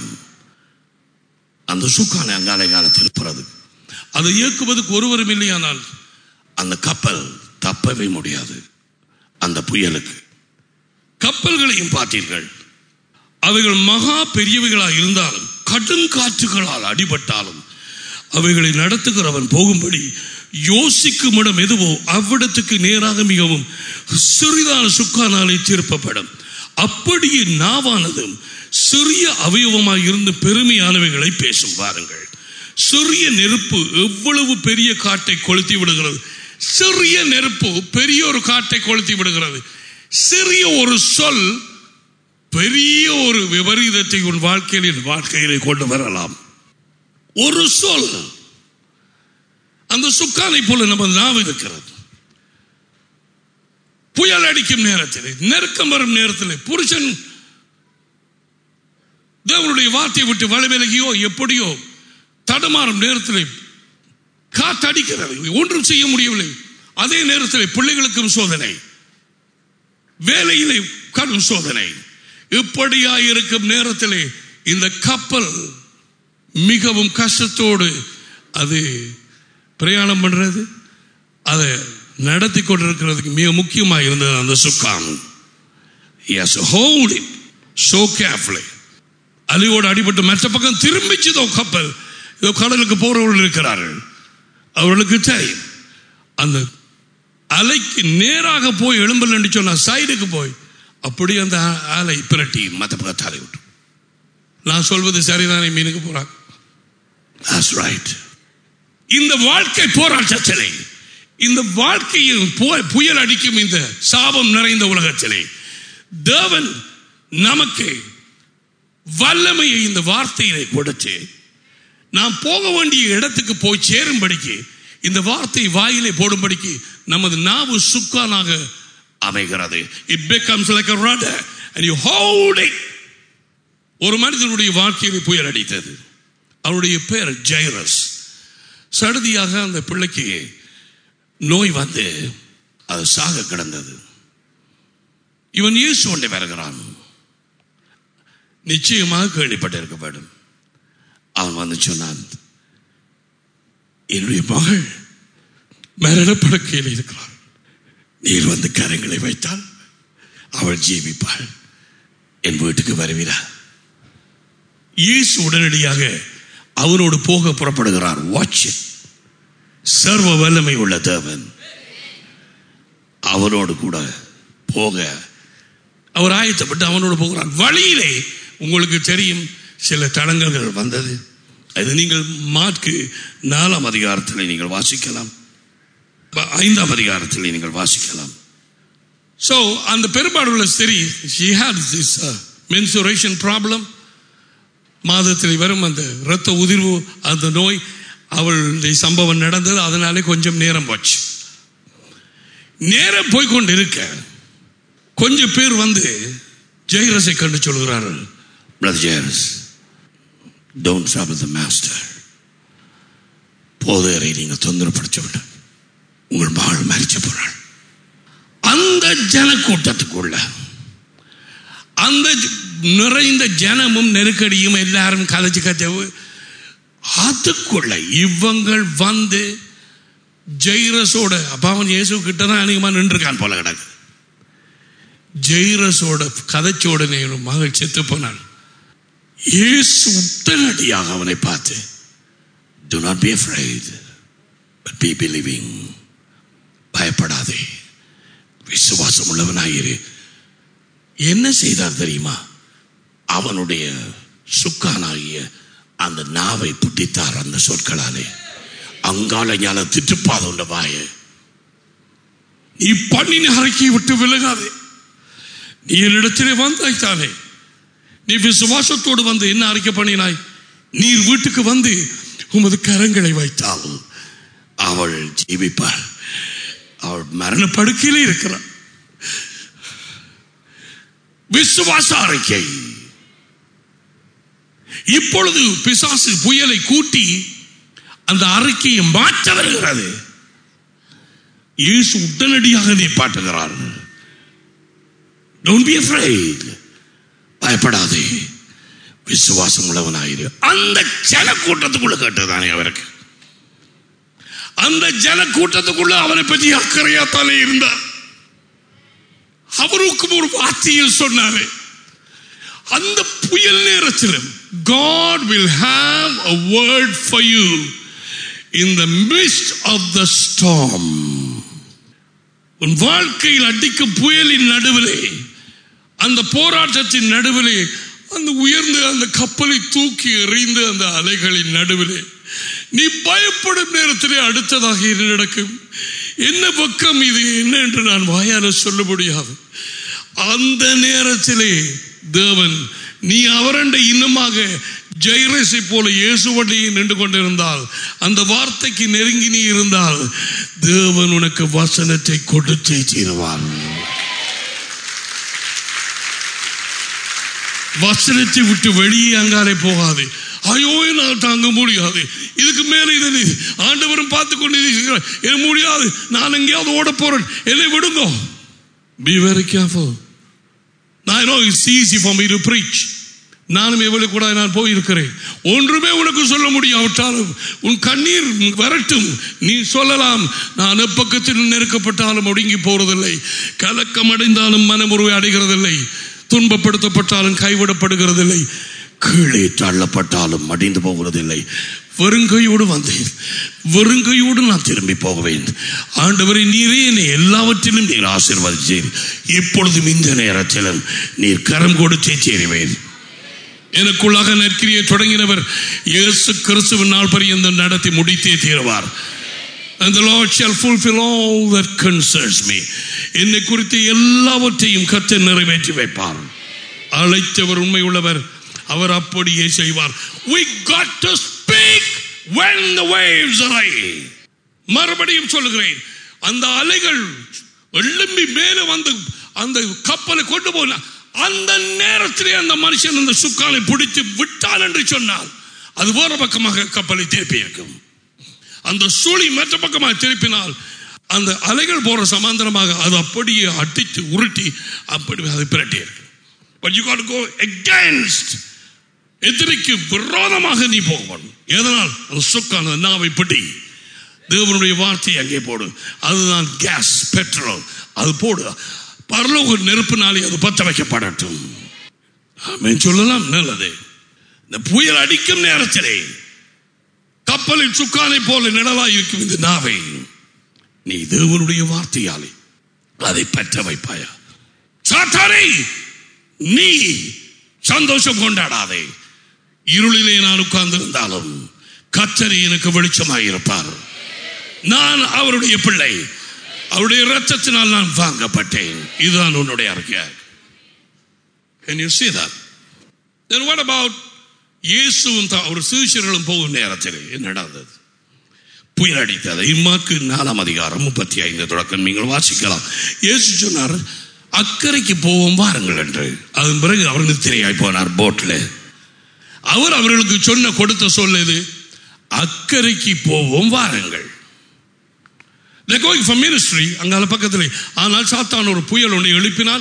A: அந்த சுக்கானை அங்காலை காலத்தில் இருப்பது அதை இயக்குவதற்கு ஒருவரும் இல்லையானால் அந்த கப்பல் தப்பவே முடியாது அந்த புயலுக்கு கப்பல்களையும் பார்த்தீர்கள் அவைகள் மகா பெரியவைகளாக இருந்தாலும் கடும் காற்றுகளால் அடிபட்டாலும் அவைகளை நடத்துகிறவன் போகும்படி யோசிக்கும் இடம் எதுவோ அவ்விடத்துக்கு நேராக மிகவும் சிறிதான சுக்கானாலே திருப்பப்படும் அப்படியே நாவானதும் சிறிய அவயவமாய் இருந்து பெருமையானவைகளை பேசும் பாருங்கள் சிறிய நெருப்பு எவ்வளவு பெரிய காட்டை கொளுத்தி விடுகிறது சிறிய நெருப்பு பெரிய ஒரு காட்டை கொளுத்தி விடுகிறது சிறிய ஒரு சொல் பெரிய ஒரு விபரீதத்தை உன் வாழ்க்கையில் என் வாழ்க்கையிலே கொண்டு வரலாம் ஒரு சொல் அந்த சுக்கானை போல நம்ம நாவு இருக்கிறது புயல் அடிக்கும் நேரத்தில் நெருக்கம் வரும் நேரத்தில் புருஷன் தேவனுடைய வார்த்தையை விட்டு வளவிலகியோ எப்படியோ தடுமாறும் நேரத்தில் காத்தடிக்கிறது ஒன்றும் செய்ய முடியவில்லை அதே நேரத்தில் பிள்ளைகளுக்கும் சோதனை வேலையிலே கடும் சோதனை இப்படியா இருக்கும் நேரத்திலே இந்த கப்பல் மிகவும் கஷ்டத்தோடு அது பிரயாணம் பண்றது அதை நடத்தி கொண்டிருக்கிறதுக்கு மிக முக்கியமாக இருந்தது அந்த சுக்கான் yes hold it so carefully அலியோடு அடிபட்டு மற்ற பக்கம் திரும்பிச்சுதோ கப்பல் இதோ கடலுக்கு போறவர்கள் இருக்கிறார்கள் அவர்களுக்கு தெரியும் அந்த அலைக்கு நேராக போய் எழும்பல் என்று சொன்னா சைடுக்கு போய் அப்படி அந்த அலை பிரட்டி மற்ற பக்கம் தலை விட்டு நான் சொல்வது சரிதானே மீனுக்கு போறாங்க That's right. இந்த வாழ்க்கை போராட்டத்திலே இந்த வாழ்க்கையில் பு- புயல் அடிக்கும் இந்த சாபம் நிறைந்த உலகத்திலே தேவன் நமக்கு வல்லமையை இந்த வார்த்தையிலே கொடுத்து நாம் போக வேண்டிய இடத்துக்கு போய் சேரும்படிக்கு இந்த வார்த்தை வாயிலே போடும்படிக்கு நமது நாவு சுக்கானாக அமைகிறது it becomes like a rudder and you hold it ஒரு மனிதனுடைய வாழ்க்கையிலே புயல் அடித்தது அவருடைய பேர் ஜைரஸ் சடுதியாக அந்த பிள்ளைக்கு நோய் வந்து அது சாக கிடந்தது இவன் இயேசு கொண்டே வருகிறான் நிச்சயமாக கேள்விப்பட்டிருக்க வேண்டும் அவன் வந்து சொன்னான் என்னுடைய மகள் மரணப்படுக்கையில் இருக்கிறாள் நீர் வந்து கரங்களை வைத்தால் அவள் ஜீவிப்பாள் என் வீட்டுக்கு வருவீரா இயேசு உடனடியாக அவனோடு போக புறப்படுகிறார் வாட்ச் சர்வ வல்லமை உள்ள தேவன் அவனோடு கூட போக அவர் ஆயத்தப்பட்டு அவனோடு போகிறார் வழியிலே உங்களுக்கு தெரியும் சில தடங்கல்கள் வந்தது அது நீங்கள் மார்க்கு நாலாம் அதிகாரத்தில் நீங்கள் வாசிக்கலாம் ப- ஐந்தாம் அதிகாரத்தில் நீங்கள் வாசிக்கலாம் ஸோ அந்த பெரும்பாடுள்ள ஸ்திரீ she had this uh, menstruation problem மாதத்தில் வரும் அந்த இரத்த உதிர்வு அந்த நோய் அவளுடைய சம்பவம் நடந்தது அதனாலே கொஞ்சம் நேரம் போச்சு நேரம் போய் கொண்டு இருக்க கொஞ்சம் பேர் வந்து ஜெயரஸை கண்டு சொல்கிறார்கள் brother Jairus don't trouble the master போதையரை நீங்க தொந்தரப்படுத்த விட்டார் உங்கள் மகள் மறிச்சு போறாள் அந்த ஜனக்கூட்டத்துக்குள்ள அந்த ஜ- நிறைந்த ஜனமும் நெருக்கடியும் எல்லாரும் கதைச்சு கச்சவு அதுக்குள்ள இவங்கள் வந்து ஜெய்ரஸோட அப்ப அவன் இயேசு கிட்ட தான் அநேகமா நின்றுருக்கான் போல கிடக்கு ஜெய்ரஸோட கதைச்ச உடனே இவன் மகள் செத்து போனான் இயேசு உடனடியாக அவனை பார்த்து do not be afraid but be believing பயப்படாதே விசுவாசம் உள்ளவனாயிரு என்ன செய்தார் தெரியுமா அவனுடைய சுக்கானாகிய அந்த நாவை புட்டித்தார் அந்த சொற்களாலே அங்கால ஞான திட்டுப்பாத உண்ட வாய நீ பண்ணின அறிக்கையை விட்டு விலகாதே நீ என்னிடத்திலே வந்தாய்த்தானே நீ விசுவாசத்தோடு வந்து என்ன அறிக்கை பண்ணினாய் நீர் வீட்டுக்கு வந்து உமது கரங்களை வைத்தால் அவள் ஜீவிப்பாள் அவள் மரண படுக்கையிலே இருக்கிறாள் விசுவாச அறிக்கை இப்பொழுது பிசாசு புயலை கூட்டி அந்த அறிக்கையை மாற்ற வருகிறது இயேசு உடனடியாக நிப்பாட்டுகிறார் Don't be afraid. பயப்படாதே விசுவாசம் உள்ளவனாயிரு அந்த ஜன கூட்டத்துக்குள்ள கேட்டதானே அவருக்கு அந்த ஜன கூட்டத்துக்குள்ள அவனை பற்றி அக்கறையாத்தானே இருந்தார் அவருக்கு ஒரு வார்த்தையில் சொன்னாரு அந்த புயல் நேரத்திலும் God will have a word for you in the midst of the storm உன் வாழ்க்கையில் அடிக்கும் புயலின் நடுவிலே அந்த போராட்டத்தின் நடுவிலே அந்த உயர்ந்து அந்த கப்பலை தூக்கி எறிந்து அந்த அலைகளின் நடுவிலே நீ பயப்படும் நேரத்திலே அடுத்ததாக என்ன நடக்கும் என்ன பக்கம் இது என்ன என்று நான் வாயால சொல்ல முடியாது அந்த நேரத்திலே தேவன் நீ அவரண்ட இன்னுமாக ஜெயரசை போல இயேசுவண்டியை நின்று கொண்டிருந்தால் அந்த வார்த்தைக்கு நெருங்கி நீ இருந்தால் தேவன் உனக்கு வசனத்தை கொடுத்தே தீருவான் வசனத்தை விட்டு வெளியே அங்காலே போகாது ஐயோ நான் தாங்க முடியாது இதுக்கு மேல இதை ஆண்டவரும் பார்த்து கொண்டு இருக்கிறார் எனக்கு முடியாது நான் எங்கேயாவது ஓட போறேன் என்னை விடுங்க பி வெரி கேர்ஃபுல் நான் know it's easy for me to preach நானும் எவ்வளவு கூட நான் போயிருக்கிறேன் ஒன்றுமே உனக்கு சொல்ல முடியாவிட்டாலும் உன் கண்ணீர் வரட்டும் நீ சொல்லலாம் நான் எப்பக்கத்தில் நெருக்கப்பட்டாலும் ஒடுங்கி போறதில்லை கலக்கம் அடைந்தாலும் மனமுறிவை அடைகிறதில்லை துன்பப்படுத்தப்பட்டாலும் கைவிடப்படுகிறதில்லை கீழே தள்ளப்பட்டாலும் மடிந்து போகிறதில்லை வெறுங்கையோடு வந்தேன் வெறுங்கையோடு நான் திரும்பி போவேன் ஆண்டவரை நீரே என்னை எல்லாவற்றிலும் நீர் ஆசீர்வதிச்சீர் இப்பொழுதும் இந்த நேரத்திலும் நீர் கரம் கொடுத்தே சேருவேன் எனக்குள்ளாக நற்கிரியை தொடங்கினவர் இயேசு கிறிஸ்துவின் நாள் பரியந்தம் நடத்தி முடித்தே தீருவார் And the Lord shall fulfill all that concerns me. என்னை குறித்து எல்லாவற்றையும் கத்த நிறைவேற்றி வைப்பார் அழைத்தவர் உண்மை உள்ளவர் அவர் அப்படியே செய்வார் we got to speak when the waves rise மறுபடியும் சொல்லுகிறேன் அந்த அலைகள் எழும்பி மேலே வந்து அந்த கப்பலை கொண்டு போன அந்த நேரத்திலே அந்த மனுஷன் அந்த சுக்காலை பிடித்து விட்டான் என்று சொன்னால் அது வேறு பக்கமாக கப்பலை திருப்பி இருக்கும் அந்த சுழி மற்ற பக்கமாக திருப்பினால் அந்த அலைகள் போற சமாந்தரமாக அது அப்படியே அடித்து உருட்டி அப்படி அதை பிரட்டி இருக்கு but you got go against எதிரிக்கு விரோதமாக நீ போகணும் எதனால் அந்த சுக்கான நாவை பிடி தேவனுடைய வார்த்தை அங்கே போடு அதுதான் கேஸ் பெட்ரோல் அது போடு பரலோக நெருப்பினாலே அது பத்த வைக்கப்படட்டும் ஆமென் சொல்லலாம் நல்லது இந்த புயல் அடிக்கும் நேரத்திலே கப்பலின் சுக்கானை போல நிழலாய் இருக்கும் இந்த நாவை நீ தேவனுடைய வார்த்தையாலே அதை பற்ற வைப்பாயா சாத்தானே நீ சந்தோஷம் கொண்டாடாதே இருளிலே நான் உட்கார்ந்திருந்தாலும் கத்தரி எனக்கு வெளிச்சமாய் இருப்பார் நான் அவருடைய பிள்ளை அவருடைய ரத்தத்தினால் நான் வாங்கப்பட்டேன் இதுதான் உன்னுடைய அறிக்கை Can you see that? Then what about இயேசுவும் த- அவர் சீஷர்களும் போகும் நேரத்தில் என்ன நடந்தது புயல் அடித்தது இம்மாக்கு நாலாம் அதிகாரம் முப்பத்தி ஐந்து தொடக்கம் நீங்கள் வாசிக்கலாம் இயேசு சொன்னார் அக்கறைக்கு போவோம் வாருங்கள் என்று அதன் பிறகு அவர் நித்திரையாய் போனார் போட்டில் அவர் அவர்களுக்கு சொன்ன கொடுத்த சொல்லுது அக்கறைக்கு போவோம் வாருங்கள் They're going for ministry அங்கால பக்கத்தில் ஆனால் சாத்தான் ஒரு புயல் ஒன்றை எழுப்பினால்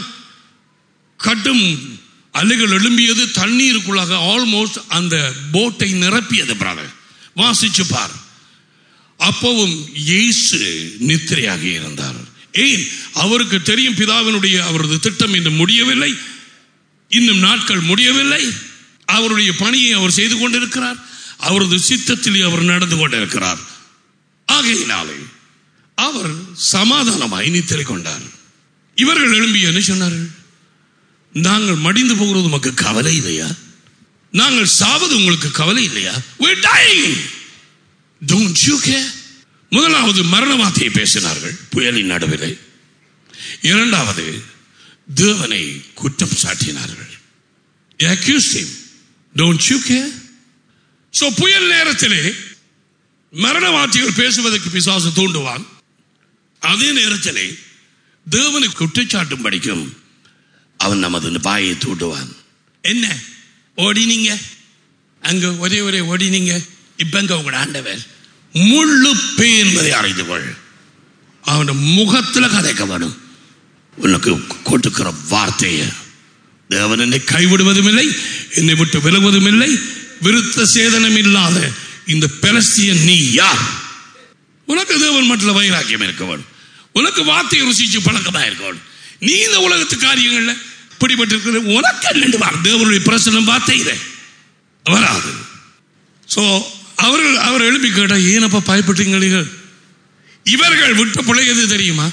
A: கடும் அலைகள் எழும்பியது தண்ணீருக்குள்ளாக ஆல்மோஸ்ட் அந்த போட்டை நிரப்பியது பிரதர் வாசிச்சு பார் அப்பவும் இயேசு நித்திரையாக இருந்தார் ஏன் அவருக்கு தெரியும் பிதாவினுடைய அவரது திட்டம் இன்னும் முடியவில்லை இன்னும் நாட்கள் முடியவில்லை அவருடைய பணியை அவர் செய்து கொண்டிருக்கிறார் அவரது சித்தத்திலே அவர் நடந்து கொண்டிருக்கிறார் ஆகையினாலே அவர் சமாதானமாய் நித்திரை கொண்டார் இவர்கள் எழும்பி என்ன சொன்னார்கள் நாங்கள் மடிந்து போகிறது உமக்கு கவலை இல்லையா நாங்கள் சாவது உங்களுக்கு கவலை இல்லையா We're dying. Don't you care? முதலாவது மரண வார்த்தையை பேசினார்கள் புயலின் நடுவிலே இரண்டாவது தேவனை குற்றம் சாட்டினார்கள் They accused him. Don't you care? So புயல் நேரத்திலே மரண வார்த்தைகள் பேசுவதற்கு பிசாசு தூண்டுவான் அதே நேரத்திலே தேவனை குற்றச்சாட்டும் படிக்கும் அவன் நமது வாயை தூண்டுவான் என்ன ஓடினீங்க அங்க ஒரே ஒரே ஓடினீங்க இப்ப எங்க உங்களோட ஆண்டவர் முள்ளு பே என்பதை அறிந்து கொள் அவன் முகத்துல கதைக்க வேணும் உனக்கு கொடுக்கிற வார்த்தையை தேவன் என்னை கைவிடுவதும் இல்லை என்னை விட்டு விலகுவதும் இல்லை விருத்த சேதனம் இல்லாத இந்த பெலஸ்தியன் நீ யார் உனக்கு தேவன் மட்டும் வைராக்கியம் இருக்க வேணும் உனக்கு வார்த்தையை ருசிச்சு பழக்கமா இருக்க வேணும் நீ இந்த உலகத்து காரியங்கள்ல பிடிபட்டிருக்கிற உனக்கு ரெண்டு வார் தேவனுடைய பிரசனம் வார்த்தையில வராது சோ அவர்கள் அவர் எழுப்பி கேட்டா ஏனப்பா பயப்பட்டீங்க இவர்கள் விட்ட பிழையது தெரியுமா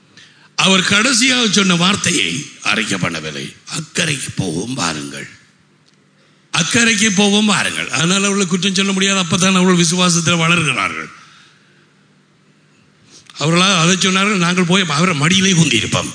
A: அவர் கடைசியாக சொன்ன வார்த்தையை அரைக்க பண்ணவில்லை அக்கறைக்கு போகும் பாருங்கள் அக்கறைக்கு போவோம் பாருங்கள் அதனால் அவர்களை குற்றம் சொல்ல முடியாது அப்பதான் அவர்கள் விசுவாசத்தில் வளர்கிறார்கள் அவர்களால் அதை சொன்னார்கள் நாங்கள் போய் அவரை மடியிலே குந்தி இருப்போம்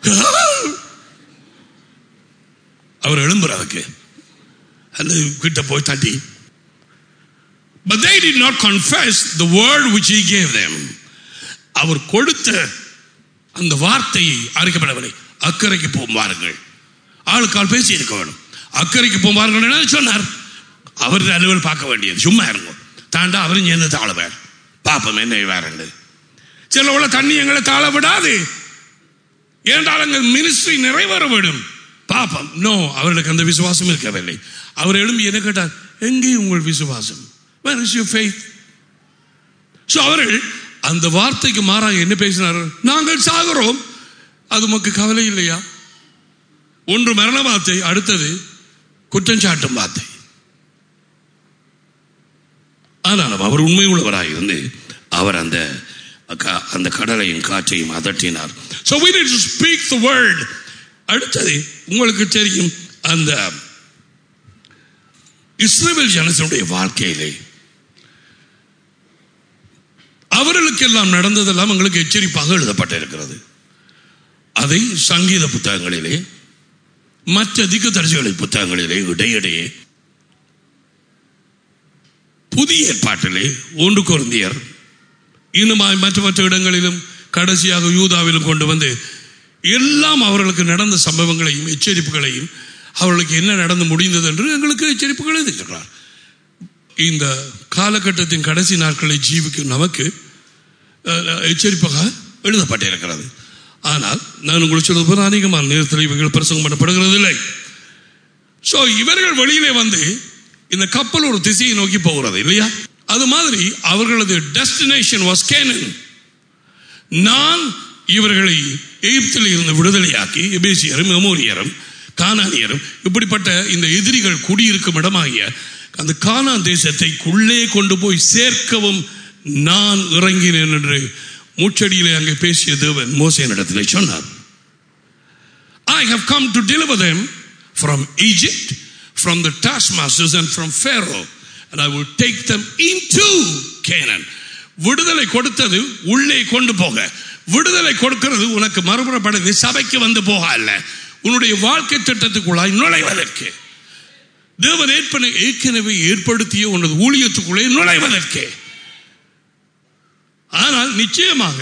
A: அவர் எழும்புறதுக்கு அந்த கிட்ட போய் தட்டி But they did not confess the word which he gave them. அவர் கொடுத்த அந்த வார்த்தையை அறிக்கப்படவில்லை அக்கறைக்கு போவார்கள் ஆளுக்கால் பேசி இருக்க வேணும் அக்கறைக்கு போவார்கள் என்ன சொன்னார் அவர் அலுவல் பார்க்க வேண்டியது சும்மா இருங்க தாண்டா அவரும் சேர்ந்து தாழ வேற பாப்பம் என்ன வேறண்டு சில தண்ணி எங்களை தாழ விடாது ஏனென்றால் அங்கே மினிஸ்ட்ரி நிறைவேற விடும் பாப்பம் நோ அவர்களுக்கு அந்த விசுவாசம் இருக்கவில்லை அவர் எழும்பி என்ன கேட்டார் எங்கே உங்கள் விசுவாசம் Where is your faith? So அவர்கள் அந்த வார்த்தைக்கு மாறாக என்ன பேசினார்கள் நாங்கள் சாகிறோம் அது உமக்கு கவலை இல்லையா ஒன்று மரண வார்த்தை அடுத்தது குற்றஞ்சாட்டும் வார்த்தை ஆனாலும் அவர் உண்மை உள்ளவராக இருந்து அவர் அந்த க- அந்த கடலையும் காற்றையும் அதட்டினார் so we need to speak the word அடுத்தது உங்களுக்கு தெரியும் அந்த இஸ்ரேல் ஜனத்தினுடைய வாழ்க்கையிலே அவர்களுக்கெல்லாம் நடந்ததெல்லாம் எங்களுக்கு எச்சரிப்பாக எழுதப்பட்டிருக்கிறது அதை சங்கீத புத்தகங்களிலே மற்ற திக்குதரிசிகளின் புத்தகங்களிலே இடையிடையே புதிய ஏற்பாட்டிலே ஒன்று குருந்தியர் இன்னுமாய் மற்ற மற்ற இடங்களிலும் கடைசியாக யூதாவிலும் கொண்டு வந்து எல்லாம் அவர்களுக்கு நடந்த சம்பவங்களையும் எச்சரிப்புகளையும் அவர்களுக்கு என்ன நடந்து முடிந்தது என்று எங்களுக்கு எச்சரிப்புகள் எழுதியிருக்கிறார் இந்த காலகட்டத்தின் கடைசி நாட்களை ஜீவிக்கும் நமக்கு அஹ், எச்சரிப்பாக எழுதப்பட்டிருக்கிறது ஆனால் நான் உங்களுக்கு சொல்வது போல அநேகமான நேரத்தில் இவர்கள் பிரசங்கம் பண்ணப்படுகிறது இல்லை ஸோ இவர்கள் வெளியிலே வந்து இந்த கப்பல் ஒரு திசையை நோக்கி போகிறது இல்லையா அது மாதிரி அவர்களது டெஸ்டினேஷன் வாஸ் கேனன் நான் இவர்களை எகிப்தில் இருந்து விடுதலையாக்கி எபேசியரும் எமோரியரும் கானானியரும் இப்படிப்பட்ட இந்த எதிரிகள் குடியிருக்கும் இடமாகிய அந்த கானான் தேசத்தைக்குள்ளே கொண்டு போய் சேர்க்கவும் நான் இறங்கினேன் என்று முச்சடியிலே அங்கே பேசிய தேவன் மோசேனிடத்திலே சொன்னார் I have come to deliver them from Egypt, from the taskmasters, and from Pharaoh, and I will take them into Canaan. விடுதலை கொடுத்தது உள்ளே கொண்டு போக விடுதலை கொடுக்கிறது உனக்கு மறுபுறப்படுது சபைக்கு வந்து போக அல்ல உன்னுடைய வாழ்க்கை திட்டத்துக்குள்ளாய் நுழைவதற்கு தேவன் ஏற்பன ஏற்கனவே ஏற்படுத்திய உனது ஊழியத்துக்குள்ளே நுழைவதற்கு ஆனால் நிச்சயமாக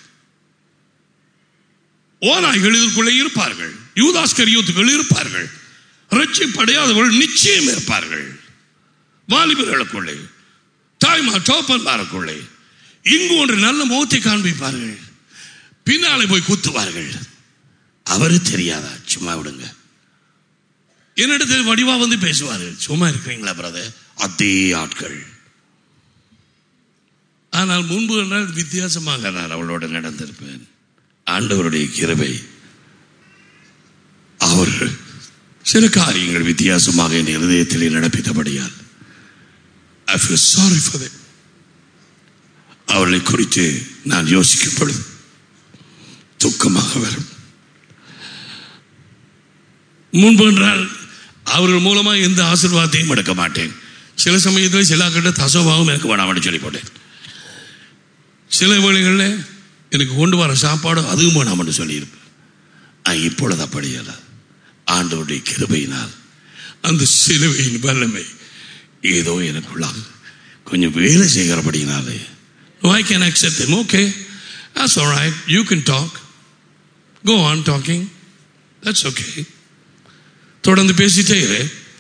A: ஓநாய்கள் இதற்குள்ளே இருப்பார்கள் யூதாஸ்கரியோத்துகள் இருப்பார்கள் ரட்சிப்படையாதவர்கள் நிச்சயம் இருப்பார்கள் வாலிபர்களுக்குள்ளே தாய்மா டோப்பன்மாருக்குள்ளே இங்கு ஒன்று நல்ல முகத்தை காண்பிப்பார்கள் பின்னாலே போய் குத்துவார்கள் அவரு தெரியாதா சும்மா விடுங்க என்னிடத்தில் வடிவா வந்து பேசுவார்கள் சும்மா இருக்கிறீங்களா பிரதர் அதே ஆட்கள் ஆனால் முன்பு என்றால் வித்தியாசமாக நான் அவளோட நடந்திருப்பேன் ஆண்டவருடைய கிருபை அவர் சில காரியங்கள் வித்தியாசமாக என் இருதயத்திலே நடப்பித்தபடியால் I feel sorry for them. அவர்களை குறித்து நான் யோசிக்கும் பொழுது துக்கமாக வரும் முன்பு என்றால் அவர்கள் மூலமாக எந்த ஆசீர்வாதத்தையும் எடுக்க மாட்டேன் சில சமயத்தில் சில கிட்ட தசோபாவும் எனக்கு வேணாம்னு சொல்லி போட்டேன் சில வேளைகளில் எனக்கு கொண்டு வர சாப்பாடு அதுவும் வேணாம்னு சொல்லியிருப்பேன் நான் இப்பொழுது அப்படியல்ல ஆண்டவருடைய கிருபையினால் அந்த சிலுவையின் வல்லமை ஏதோ எனக்குள்ளாக கொஞ்சம் வேலை செய்கிறபடினாலே No, I can accept them. Okay. That's all right. You can talk. Go on talking. That's okay. தொடர்ந்து பேசிட்டே இரு.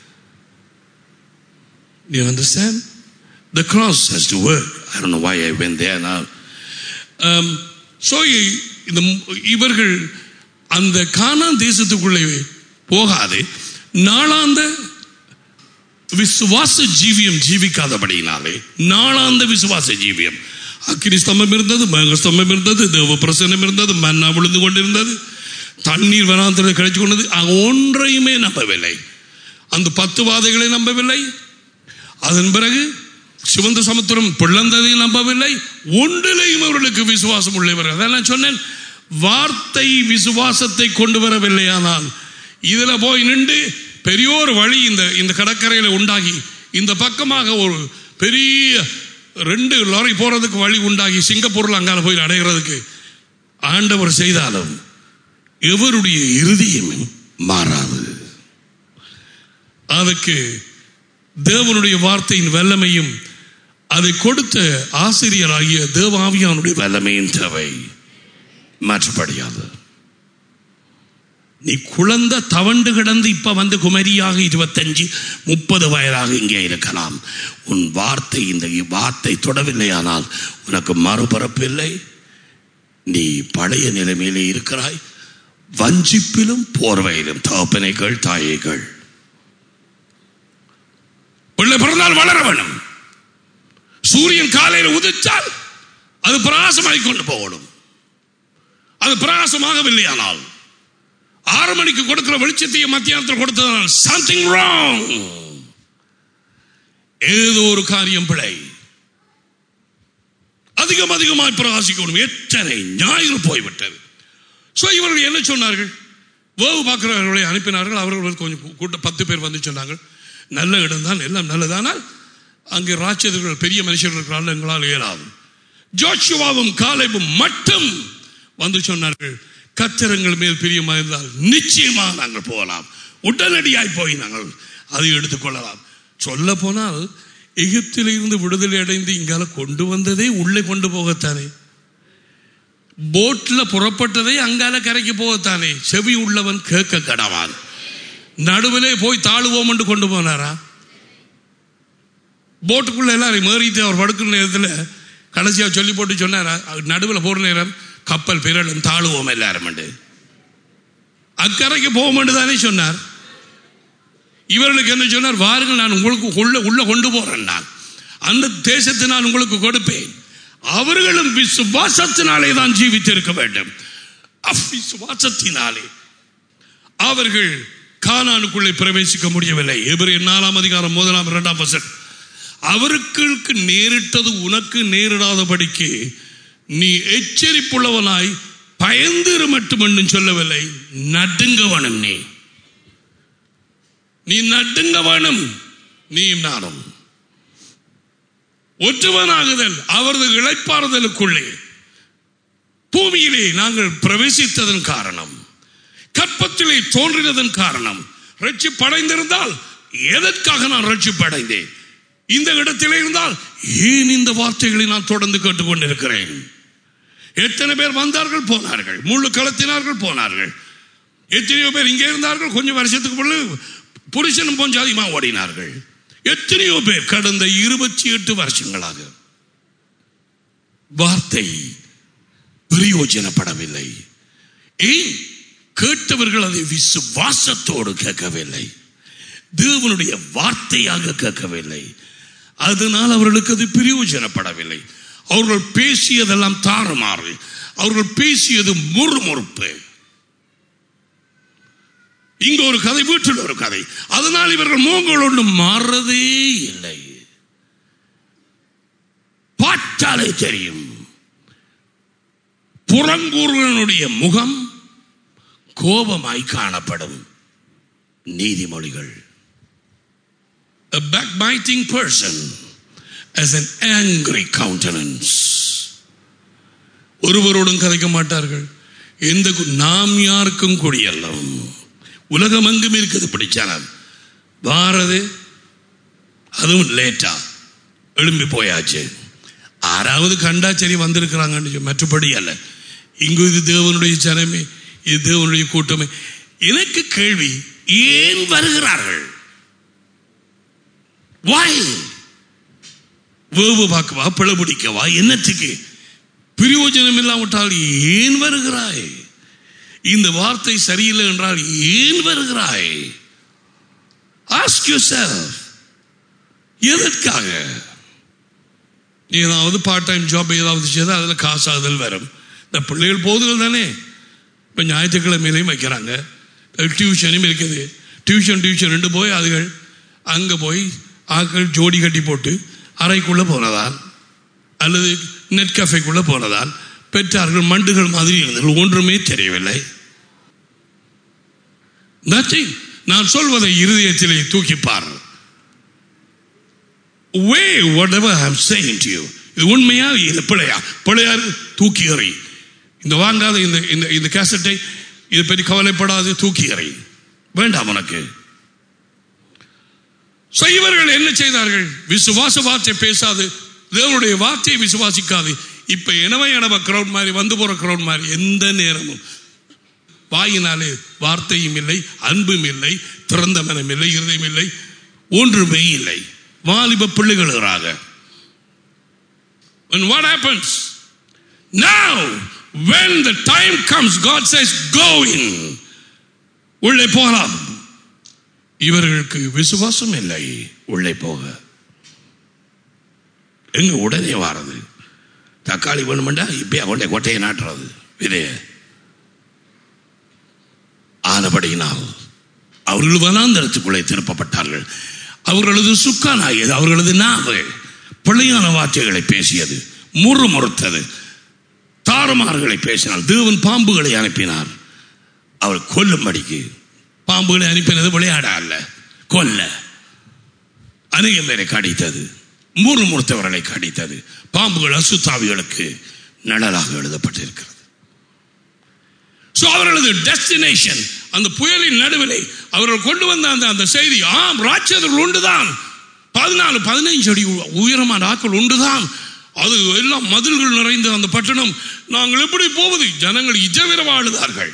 A: Do you understand? The cross has to work. I don't know why I went there now. Um, so இ- இந்த மு- இவர்கள் அந்த கானான் தேசத்துக்குள்ளே போகாது நாளாந்த விசுவாச ஜீவியம் ஜீவிக்காதபடியினாலே நாளாந்த விசுவாச ஜீவியம் அக்கினி ஸ்தம்பம் இருந்தது மேக ஸ்தம்பம் இருந்தது தேவ பிரசனம் இருந்தது மன்னா விழுந்து கொண்டிருந்தது தண்ணீர் வனாந்திரத்தில் கிடைச்சு கொண்டது அங்க ஒன்றையுமே நம்பவில்லை அந்த பத்து வாதைகளை நம்பவில்லை அதன் பிறகு சிவந்த சமுத்திரம் பிளந்ததை நம்பவில்லை ஒன்றிலையும் அவர்களுக்கு விசுவாசம் உள்ளவர் அதான் நான் சொன்னேன் வார்த்தை விசுவாசத்தை கொண்டு வரவில்லை ஆனால் இதுல போய் நின்று பெரிய ஒரு வழி இந்த இந்த கடற்கரையில உண்டாகி இந்த பக்கமாக ஒரு பெரிய ரெண்டு லாரி போறதுக்கு வழி உண்டாகி சிங்கப்பூர்ல அங்கால போய் அடைகிறதுக்கு ஆண்டவர் செய்தாலும் எவருடைய இறுதியும் மாறாது அதுக்கு தேவனுடைய வார்த்தையின் வல்லமையும் அதை கொடுத்த ஆசிரியராகிய தேவாவியானுடைய வல்லமையின் தேவை மாற்றப்படியாது நீ குழந்த தவண்டு கிடந்து இப்ப வந்து குமரியாக இருபத்தஞ்சு முப்பது வயதாக இங்கே இருக்கலாம் உன் வார்த்தை இந்த வார்த்தை தொடவில்லையானால் உனக்கு மறுபரப்பு இல்லை நீ பழைய நிலைமையிலே இருக்கிறாய் வஞ்சிப்பிலும் போர்வையிலும் தகப்பனைகள் தாயைகள் பிள்ளை பிறந்தால் வளர வேணும் சூரியன் காலையில் உதித்தால் அது பிரகாசமாய் கொண்டு போகணும் அது பிரகாசமாகவில்லையானால் ஆறு மணிக்கு கொடுக்கிற வெளிச்சத்தையும் மத்தியானத்தில் கொடுத்ததால் சம்திங் ராங் ஏதோ ஒரு காரியம் பிழை அதிகம் அதிகமாய் பிரகாசிக்கணும் எத்தனை ஞாயிறு போய்விட்டது ஸோ இவர்கள் என்ன சொன்னார்கள் வேவு பார்க்கிறவர்களை அனுப்பினார்கள் அவர்கள் கொஞ்சம் கூட்டம் பத்து பேர் வந்து சொன்னாங்க நல்ல இடம் தான் எல்லாம் நல்லதானால் அங்கே ராட்சதர்கள் பெரிய மனுஷர்கள் இருக்கிறார்கள் எங்களால் இயலாது ஜோஷுவாவும் காலைவும் மட்டும் வந்து சொன்னார்கள் கத்திரங்கள் மேல் பிரியமாக இருந்தால் நிச்சயமாக நாங்கள் போகலாம் உடனடியாய் போய் நாங்கள் அதை எடுத்துக்கொள்ளலாம் சொல்ல போனால் எகிப்தில் இருந்து விடுதலை அடைந்து இங்கால கொண்டு வந்ததே உள்ளே கொண்டு போகத்தானே போட்ல புறப்பட்டதே அங்கால கரைக்கு போகத்தானே செவி உள்ளவன் கேட்க கடவான் நடுவிலே போய் தாழுவோம் என்று கொண்டு போனாரா போட்டுக்குள்ள எல்லாரும் மேறிட்டு அவர் படுக்கிற நேரத்தில் கடைசியாக சொல்லி போட்டு சொன்னாரா நடுவில் போற நேரம் கப்பல் பிறலும் தாழுவோம் எல்லாரும் அக்கறைக்கு போவோம் தானே சொன்னார் இவர்களுக்கு என்ன சொன்னார் வாருங்கள் நான் உங்களுக்கு உள்ள உள்ள கொண்டு போறேன் நான் அந்த தேசத்தை நான் உங்களுக்கு கொடுப்பேன் அவர்களும் விசுவாசத்தினாலே தான் ஜீவித்திருக்க வேண்டும் விசுவாசத்தினாலே அவர்கள் கானானுக்குள்ளே பிரவேசிக்க முடியவில்லை எபிரேயர் நாலாம் அதிகாரம் முதலாம் இரண்டாம் வசனம் அவருக்கு நேரிட்டது உனக்கு நேரிடாதபடிக்கு நீ எச்சரிப்புள்ளவனாய் பயந்திரு மட்டும் சொல்லவில்லை நடுங்க வேணும் நீ நீ நடுங்க வேணும் நீயும் நானும் ஒற்றுவனாகுதல் அவரது இழைப்பாறுதலுக்குள்ளே பூமியிலே நாங்கள் பிரவேசித்ததன் காரணம் கற்பத்திலே தோன்றினதன் காரணம் ரட்சிப்படைந்திருந்தால் எதற்காக நான் ரட்சிப்படைந்தேன் இந்த இடத்திலே இருந்தால் ஏன் இந்த வார்த்தைகளை நான் தொடர்ந்து கேட்டுக்கொண்டிருக்கிறேன் எத்தனை பேர் வந்தார்கள் போனார்கள் முழு களத்தினார்கள் போனார்கள் எத்தனையோ பேர் இங்கே இருந்தார்கள் கொஞ்சம் வருஷத்துக்கு பிறகு புருஷனும் கொஞ்சம் அதிகமாக ஓடினார்கள் எத்தனையோ பேர் கடந்த இருபத்தி எட்டு வருஷங்களாக வார்த்தை பிரயோஜனப்படவில்லை ஏன் கேட்டவர்கள் அதை விசுவாசத்தோடு கேட்கவில்லை தேவனுடைய வார்த்தையாக கேட்கவில்லை அதனால் அவர்களுக்கு அது பிரயோஜனப்படவில்லை அவர்கள் பேசியதெல்லாம் தாறுமாறு அவர்கள் பேசியது முறுமுறுப்பு இங்க ஒரு கதை வீட்டில் ஒரு கதை அதனால் இவர்கள் முகங்கள் ஒன்று மாறுறதே இல்லை பார்த்தாலே தெரியும் புறங்கூறுவனுடைய முகம் கோபமாய் காணப்படும் நீதிமொழிகள் A backbiting person as an angry countenance. ஒருவரோடும் கதைக்க மாட்டார்கள் எந்த கு- நாம் யாருக்கும் குடியல்லம் உலகம் எங்கும் இருக்குது பிடிச்சாலும் வாரது அதுவும் லேட்டா எழும்பி போயாச்சு ஆறாவது கண்டா சரி வந்திருக்கிறாங்கன்னு சொல்லி, மற்றபடி அல்ல இங்கு இது தேவனுடைய ஜனமே இது தேவனுடைய கூட்டமே எனக்கு கேள்வி ஏன் வருகிறார்கள் வாய் வேவு பார்க்கவா பிழை பிடிக்கவா என்னத்துக்கு பிரயோஜனம் இல்லாவிட்டால் ஏன் வருகிறாய் இந்த வார்த்தை சரியில்லை என்றால் ஏன் வருகிறாய் ஆஸ்க் yourself எதற்காக ஏதாவது பார்ட் டைம் ஜாப் ஏதாவது செய்தால் அதில் காசாகுதல் வரும் இந்த பிள்ளைகள் போதுகள் தானே இப்போ ஞாயிற்றுக்கிழமையிலையும் வைக்கிறாங்க டியூஷனும் இருக்குது டியூஷன் டியூஷன் ரெண்டு போய் அதுகள் அங்கே போய் ஆட்கள் ஜோடி கட்டி போட்டு அறைக்குள்ளே போனதால் அல்லது நெட் கஃபேக்குள்ளே போனதால் பெற்றார்கள் மண்டுகள் மாதிரி இருந்தது ஒன்றுமே தெரியவில்லை நத்திங் நான் சொல்வதை இருதயத்திலே தூக்கிப்பார் வே whatever I'm saying to you இது உண்மையா இது பிழையா பிழையா தூக்கி எறி இந்த வாங்காத இந்த இந்த இந்த கேசட்டை இதை பற்றி கவலைப்படாது தூக்கி எறி வேண்டாம் உனக்கு So, இவர்கள் என்ன செய்தார்கள் விசுவாச வார்த்தை பேசாது தேவனுடைய வார்த்தையை விசுவாசிக்காது இப்ப எனவே எனவ கிரௌட் மாதிரி வந்து போற கிரௌட் மாதிரி எந்த நேரமும் வாயினாலே வார்த்தையும் இல்லை அன்பும் இல்லை திறந்த மனம் இல்லை இருதயம் இல்லை ஒன்றுமே இல்லை வாலிப பிள்ளைகளாக And what happens? Now, when the time comes, God says, go in. உள்ளே போகலாம் இவர்களுக்கு விசுவாசம் இல்லை உள்ளே போக எங்க உடனே வாரது தக்காளி வேணுமெண்டா இப்பயே கொண்டே கொட்டையை நாட்டுறது விதைய ஆனபடியினால் அவர்கள் வனாந்தரத்துக்குள்ளே திருப்பப்பட்டார்கள் அவர்களது சுக்கானாகியது அவர்களது நாவு பிள்ளையான வார்த்தைகளை பேசியது முறுமுறுத்தது தாறுமாறுகளை பேசினார் தேவன் பாம்புகளை அனுப்பினார் அவர் கொல்லும்படிக்கு பாம்புகளை அனுப்பினது விளையாட அல்ல கொல்ல அநேகம் பேரை கடித்தது முறுமுறுத்தவர்களை கடித்தது பாம்புகள் அசுத்தாவிகளுக்கு நிழலாக எழுதப்பட்டிருக்கிறது So, அவர்களது டெஸ்டினேஷன் அந்த புயலின் நடுவிலே அவர்கள் கொண்டு வந்த அந்த அந்த செய்தி ஆம் ராட்சதர்கள் உண்டுதான் பதினாலு பதினைஞ்சு அடி உ- உயரமான ஆட்கள் உண்டுதான் அது எல்லாம் மதில்கள் நிறைந்த அந்த பட்டணம் நாங்கள் எப்படி போவது ஜனங்கள் இஜவிர வாழுதார்கள்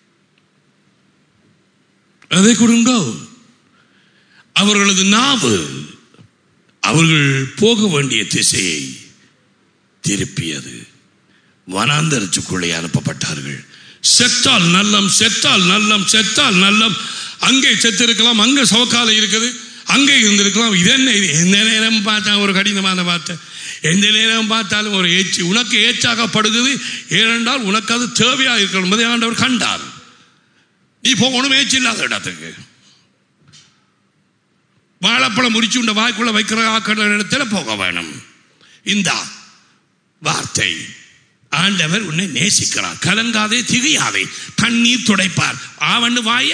A: அதை கொடுங்க அவர்களது நாவு அவர்கள் போக வேண்டிய திசையை திருப்பியது வனாந்தரத்துக்குள்ளே அனுப்பப்பட்டார்கள் செத்தால் நல்லம் செத்தால் நல்லம் செத்தால் நல்லம் அங்கே செத்திருக்கலாம் அங்கே சவக்காலை இருக்குது அங்கே இருந்திருக்கலாம் இது என்ன இது எந்த நேரம் பார்த்தா ஒரு கடினமான வார்த்தை எந்த நேரம் பார்த்தாலும் ஒரு ஏச்சு உனக்கு ஏச்சாகப்படுகிறது ஏனென்றால் உனக்கு அது தேவையாக இருக்கணும் என்பதை ஆண்டவர் கண்டார் நீ போகணும் ஏச்சு இல்லாத இடத்துக்கு வாழைப்பழம் முறிச்சு உண்ட வாய்க்குள்ள வைக்கிற ஆக்கிற இடத்துல போக வேணும் இந்த வார்த்தை ஆண்டவர் உன்னை நேசிக்கிறார் கலங்காதே திகையாதே கண்ணீர் துடைப்பார் ஆவண்டு வாய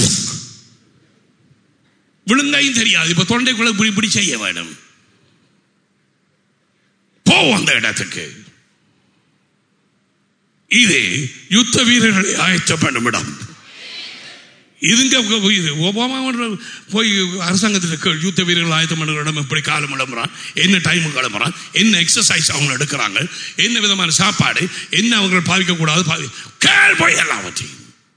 A: விழுங்கையும் தெரியாது இப்ப தொண்டைக்குள்ள இப்படி இப்படி செய்ய வேணும் போ அந்த இடத்துக்கு இது யுத்த வீரர்களை ஆயத்த பண்ணும் இடம் இதுங்க இது ஒபாமா போய் அரசாங்கத்தில் கேள், யுத்த வீரர்கள் ஆயத்தம் பண்ணுற இடம் எப்படி காலம் கிளம்புறான் என்ன டைம் கிளம்புறான் என்ன எக்ஸசைஸ் அவங்க எடுக்கிறாங்க என்ன விதமான சாப்பாடு என்ன அவங்க பாதிக்கக்கூடாது பாதி கேள் போய் எல்லாவற்றையும்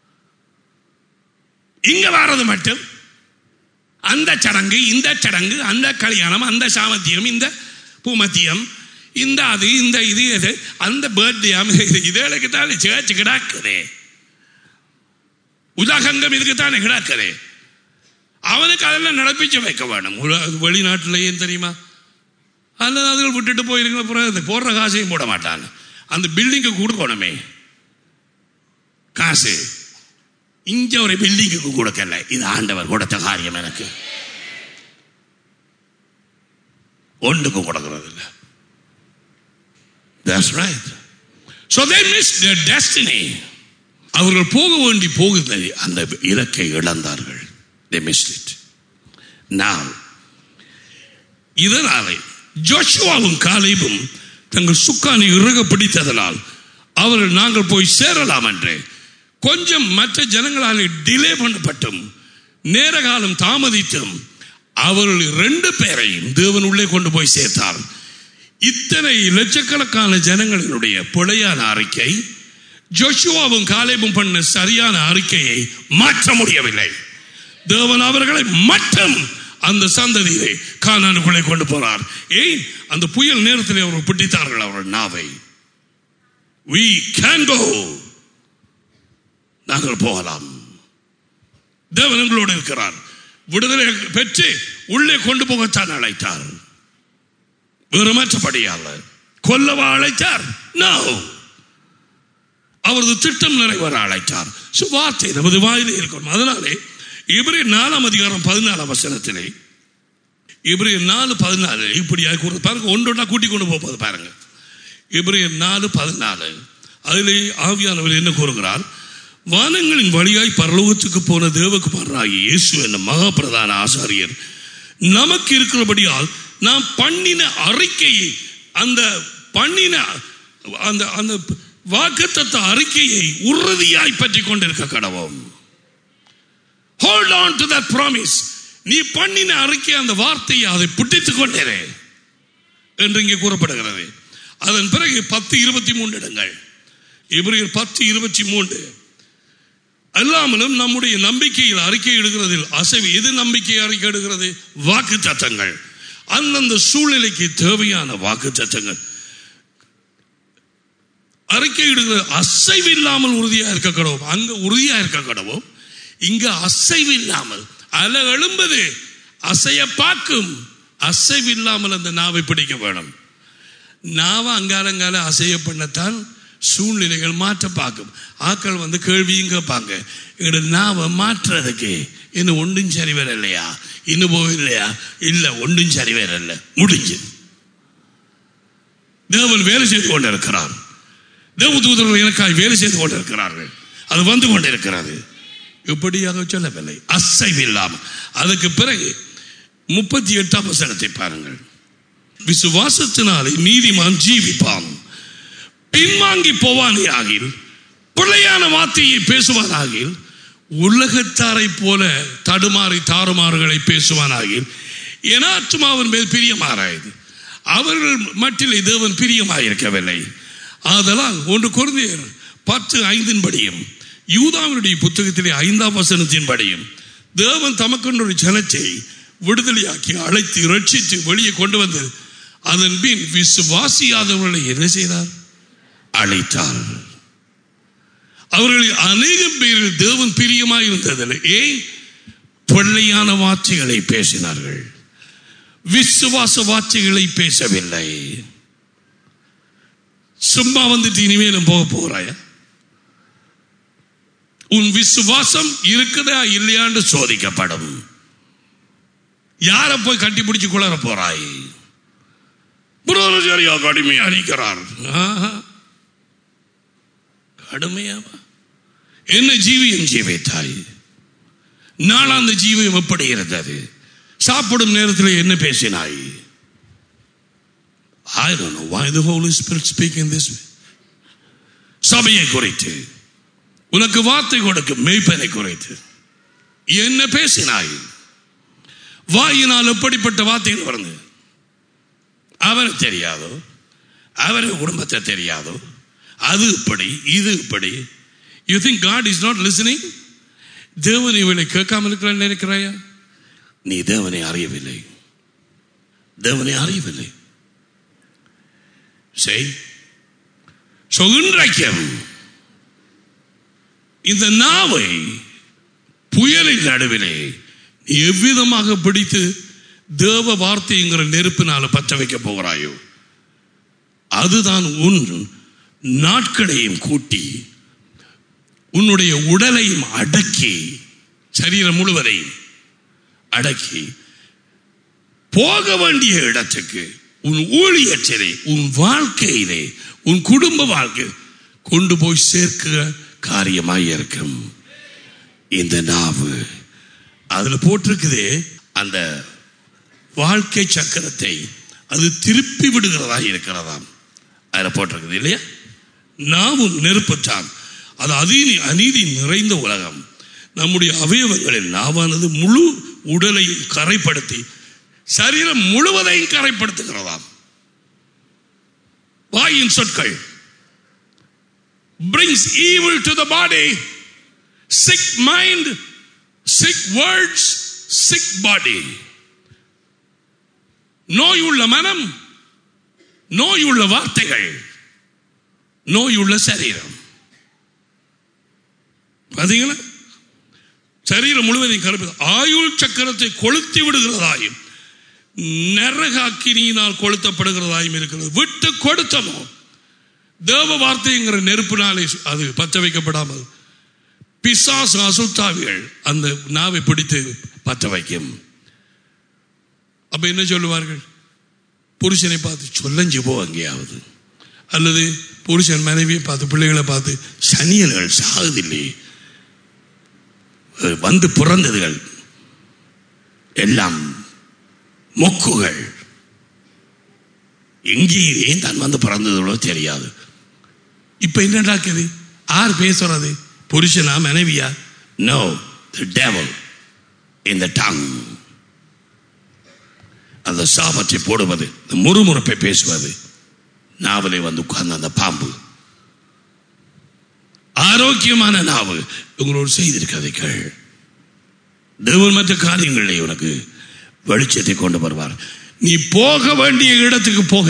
A: இங்க வர்றது மட்டும் அந்த சடங்கு இந்த சடங்கு அந்த கல்யாணம் அந்த சாமத்தியம் இந்த பூமத்தியம் இந்த அது இந்த இது இது அந்த பர்த்டே இதுகளுக்கு தானே சேர்ச்சு கிடாக்குதே உலகங்கம் இதுக்குத்தானே கிடக்குது அவனுக்கு அதெல்லாம் நடப்பிச்சு வைக்க வேணும் உல- வெளிநாட்டுல ஏன் தெரியுமா அல்லது அதுகள் விட்டுட்டு போயிருக்கிற பிறகு இந்த போடுற காசையும் போட மாட்டான் அந்த பில்டிங்கு கொடுக்கணுமே காசு இங்க ஒரு பில்டிங்குக்கு கொடுக்கல இது ஆண்டவர் கொடுத்த காரியம் எனக்கு ஒன்றுக்கும் கொடுக்கறது இல்லை That's right. So they missed their destiny. அவர்கள் போக வேண்டி போகுது அந்த இலக்கை இழந்தார்கள் they missed it now இதனாலே ஜோஷுவாவும் காலையும் தங்கள் சுக்கானை இறுக பிடித்ததனால் அவர்கள் நாங்கள் போய் சேரலாம் என்று கொஞ்சம் மற்ற ஜனங்களால் டிலே பண்ணப்பட்டும் நேர காலம் தாமதித்தும் அவர்கள் ரெண்டு பேரையும் தேவன் உள்ளே கொண்டு போய் சேர்த்தார் இத்தனை லட்சக்கணக்கான ஜனங்களினுடைய பிழையான அறிக்கை ஜோஷுவாவும் காலேபும் பண்ண சரியான அறிக்கையை மாற்ற முடியவில்லை தேவன் அவர்களை மட்டும் அந்த சந்ததியை கானானுக்குள்ளே கொண்டு போறார் ஏன் அந்த புயல் நேரத்தில் அவர்கள் பிடித்தார்கள் அவர்கள் நாவை we can go நாங்கள் போகலாம் தேவன் எங்களோடு இருக்கிறார் விடுதலை பெற்று உள்ளே கொண்டு போகத்தான் அழைத்தார் வேறு மற்றபடியால் கொல்லவா அழைத்தார் நோ அவரது திட்டம் நிறைவேற அழைத்தார் So, வார்த்தை நமது வாயிலே இருக்கணும் அதனாலே இவரே நாலாம் அதிகாரம் பதினாலாம் வசனத்திலே இப்ரியர் நாலு பதினாலு இப்படியாக கூறு பாருங்க ஒன்றொன்றா கூட்டி கொண்டு போகுது பாருங்க இப்ரியர் நாலு பதினாலு அதிலே ஆவியானவர் என்ன கூறுகிறார் வானங்களின் வழியாய் பரலோகத்துக்கு போன தேவகுமாரனாகிய இயேசு என்ற மகா பிரதான ஆசாரியர் நமக்கு இருக்கிறபடியால் நாம் பண்ணின அறிக்கையை அந்த பண்ணின அந்த அந்த வாக்குத்தத்த அறிக்கையை உறுதியாய் பற்றி கொண்டிருக்க கடவோம் hold on to that promise நீ பண்ணின அறிக்கை அந்த வார்த்தையை அதை பிடித்துக் கொண்டேரே என்று இங்கே கூறப்படுகிறது அதன் பிறகு பத்து இருபத்தி மூன்று இடங்கள் இவர்கள் பத்து இருபத்தி மூன்று அல்லாமலும் நம்முடைய நம்பிக்கையில் அறிக்கை இடுகிறதில் அசைவு எது நம்பிக்கை அறிக்கை இடுகிறது வாக்கு தத்தங்கள் அந்தந்த சூழ்நிலைக்கு தேவையான வாக்கு தத்தங்கள் அறிக்கை இடுகிற அசைவு இல்லாமல் உறுதியா இருக்க கடவும் அங்க உறுதியா இருக்க கடவும் இங்க அசைவு இல்லாமல் அல எழும்பது அசைய பார்க்கும் அசைவு இல்லாமல் அந்த நாவை பிடிக்க வேணும் நாவை அங்காலங்கால அசைய பண்ணத்தான் சூழ்நிலைகள் மாற்ற பார்க்கும் ஆக்கள் வந்து கேள்வியும் கேட்பாங்க எங்களோட நாவை மாற்றுறதுக்கு இன்னும் ஒன்றும் சரி வரலையா இன்னும் போகலையா இல்லை ஒன்றும் சரி வரல முடிஞ்சு தேவன் வேலை செய்து கொண்டிருக்கிறார் தேவ தூதர்கள் எனக்காய் வேலை செய்து கொண்டிருக்கிறார்கள் அது வந்து கொண்டிருக்கிறது இப்படியாக சொல்லவில்லை அசைவில்லாமல் அதுக்கு பிறகு முப்பத்தி எட்டாம் வசனத்தை பாருங்கள் விசுவாசத்தினாலே நீதிமான் ஜீவிப்பான் பின்வாங்கி போவானே ஆகில் பிள்ளையான வார்த்தையை பேசுவானாகில் உலகத்தாரை போல தடுமாறி தாறுமாறுகளை பேசுவானாகில் என ஆத்மாவின் மேல் பிரியமாறாயது அவர்கள் மட்டிலே தேவன் பிரியமாயிருக்கவில்லை ஆதலால் ஒன்று குழந்தையர் பத்து ஐந்தின் படியும் யூதாவினுடைய புத்தகத்திலே ஐந்தாம் வசனத்தின் படியும் தேவன் தமக்கொண்ட ஒரு ஜனத்தை விடுதலையாக்கி அழைத்து ரட்சித்து வெளியே கொண்டு வந்து அதன் பின் விசுவாசியாதவர்களை என்ன செய்தார் அழைத்தார் அவர்கள் அநேகம் பேரில் தேவன் பிரியமாய் இருந்ததில்லை ஏன் பிள்ளையான வார்த்தைகளை பேசினார்கள் விசுவாச வார்த்தைகளை பேசவில்லை சும்மா வந்துட்டு இனிமேலும் போக போறாயா உன் விசுவாசம் இருக்குதா இல்லையான்னு சோதிக்கப்படும் யார போய் கட்டி பிடிச்சு குளற போறாய் புரோஜரியா கடுமையா அடிக்கிறார் ஆஹா. கடுமையாவா என்ன ஜீவியம் ஜீவித்தாய் நாளாந்த ஜீவியம் எப்படி இருந்தது சாப்பிடும் நேரத்தில் என்ன பேசினாய் I don't know why the Holy Spirit speaking this way. சபையை குறித்து உனக்கு வார்த்தை கொடுக்கும் மெய்ப்பனை குறித்து என்ன பேசினாய் வாயினால் எப்படிப்பட்ட வார்த்தைகள் வருது அவரை தெரியாதோ அவரை குடும்பத்தை தெரியாதோ அது இப்படி இது இப்படி you think God is not listening தேவன் இவளை கேட்காம இருக்கிறான்னு நினைக்கிறாயா நீ தேவனை அறியவில்லை தேவனை அறியவில்லை செய் So, இன்றைக்கும் இந்த நாவை புயலின் நடுவிலே நீ எவ்விதமாக பிடித்து தேவ வார்த்தைங்கிற நெருப்பினால பற்ற வைக்க போகிறாயோ அதுதான் உன் நாட்களையும் கூட்டி உன்னுடைய உடலையும் அடக்கி சரீரம் முழுவதையும் அடக்கி போக வேண்டிய இடத்துக்கு உன் ஊழியத்திலே உன் வாழ்க்கையிலே உன் குடும்ப வாழ்க்கை கொண்டு போய் சேர்க்கிற காரியமாய் இருக்கும் இந்த நாவு அதுல போட்டிருக்குது அந்த வாழ்க்கை சக்கரத்தை அது திருப்பி விடுகிறதா இருக்கிறதாம் அதில் போட்டிருக்குது இல்லையா நாவும் நெருப்புத்தான் அது அதீனி அநீதி நிறைந்த உலகம் நம்முடைய அவயவங்களில் நாவானது முழு உடலையும் கரைப்படுத்தி சரீரம் முழுவதையும் கரைப்படுத்துகிறதாம் வாயின் சொற்கள் brings evil to the body sick mind sick words sick body நோயுள்ள மனம் நோயுள்ள வார்த்தைகள் நோயுள்ள சரீரம் பாத்தீங்களா சரீரம் முழுவதையும் கருப்பு ஆயுள் சக்கரத்தை கொளுத்தி விடுகிறதாயும் நரகாக்கினியினால் கொளுத்தப்படுகிறதாயும் இருக்கிறது விட்டு கொடுத்தமோ தேவ வார்த்தைங்கிற நெருப்பினாலே அது பற்ற வைக்கப்படாமல் பிசாசு அசுத்தாவிகள் அந்த நாவை பிடித்து பற்ற வைக்கும் அப்ப என்ன சொல்லுவார்கள் புருஷனை பார்த்து சொல்லஞ்சு போ அங்கேயாவது அல்லது புருஷன் மனைவியை பார்த்து பிள்ளைகளை பார்த்து சனியல்கள் சாகுதில்லை வந்து பிறந்ததுகள் எல்லாம் மொக்குகள் எங்கேயே தான் வந்து பிறந்ததோ தெரியாது இப்ப என்ன நடக்குது யார் பேசுறது புருஷனா மனைவியா நோ த டேவல் இந்த டங் அந்த சாபத்தை போடுவது இந்த முறுமுறுப்பை பேசுவது நாவலை வந்து உட்கார்ந்த அந்த பாம்பு ஆரோக்கியமான நாவல் உங்களோடு செய்திருக்கிறதைகள் தேவன் மற்ற காரியங்களிலே உனக்கு வெளிச்சத்தை கொண்டு வருவார் நீ போக வேண்டிய இடத்துக்கு போக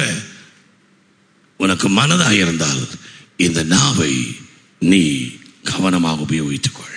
A: உனக்கு மனதாக இருந்தால் இந்த நாவை நீ கவனமாக உபயோகித்துக் கொள்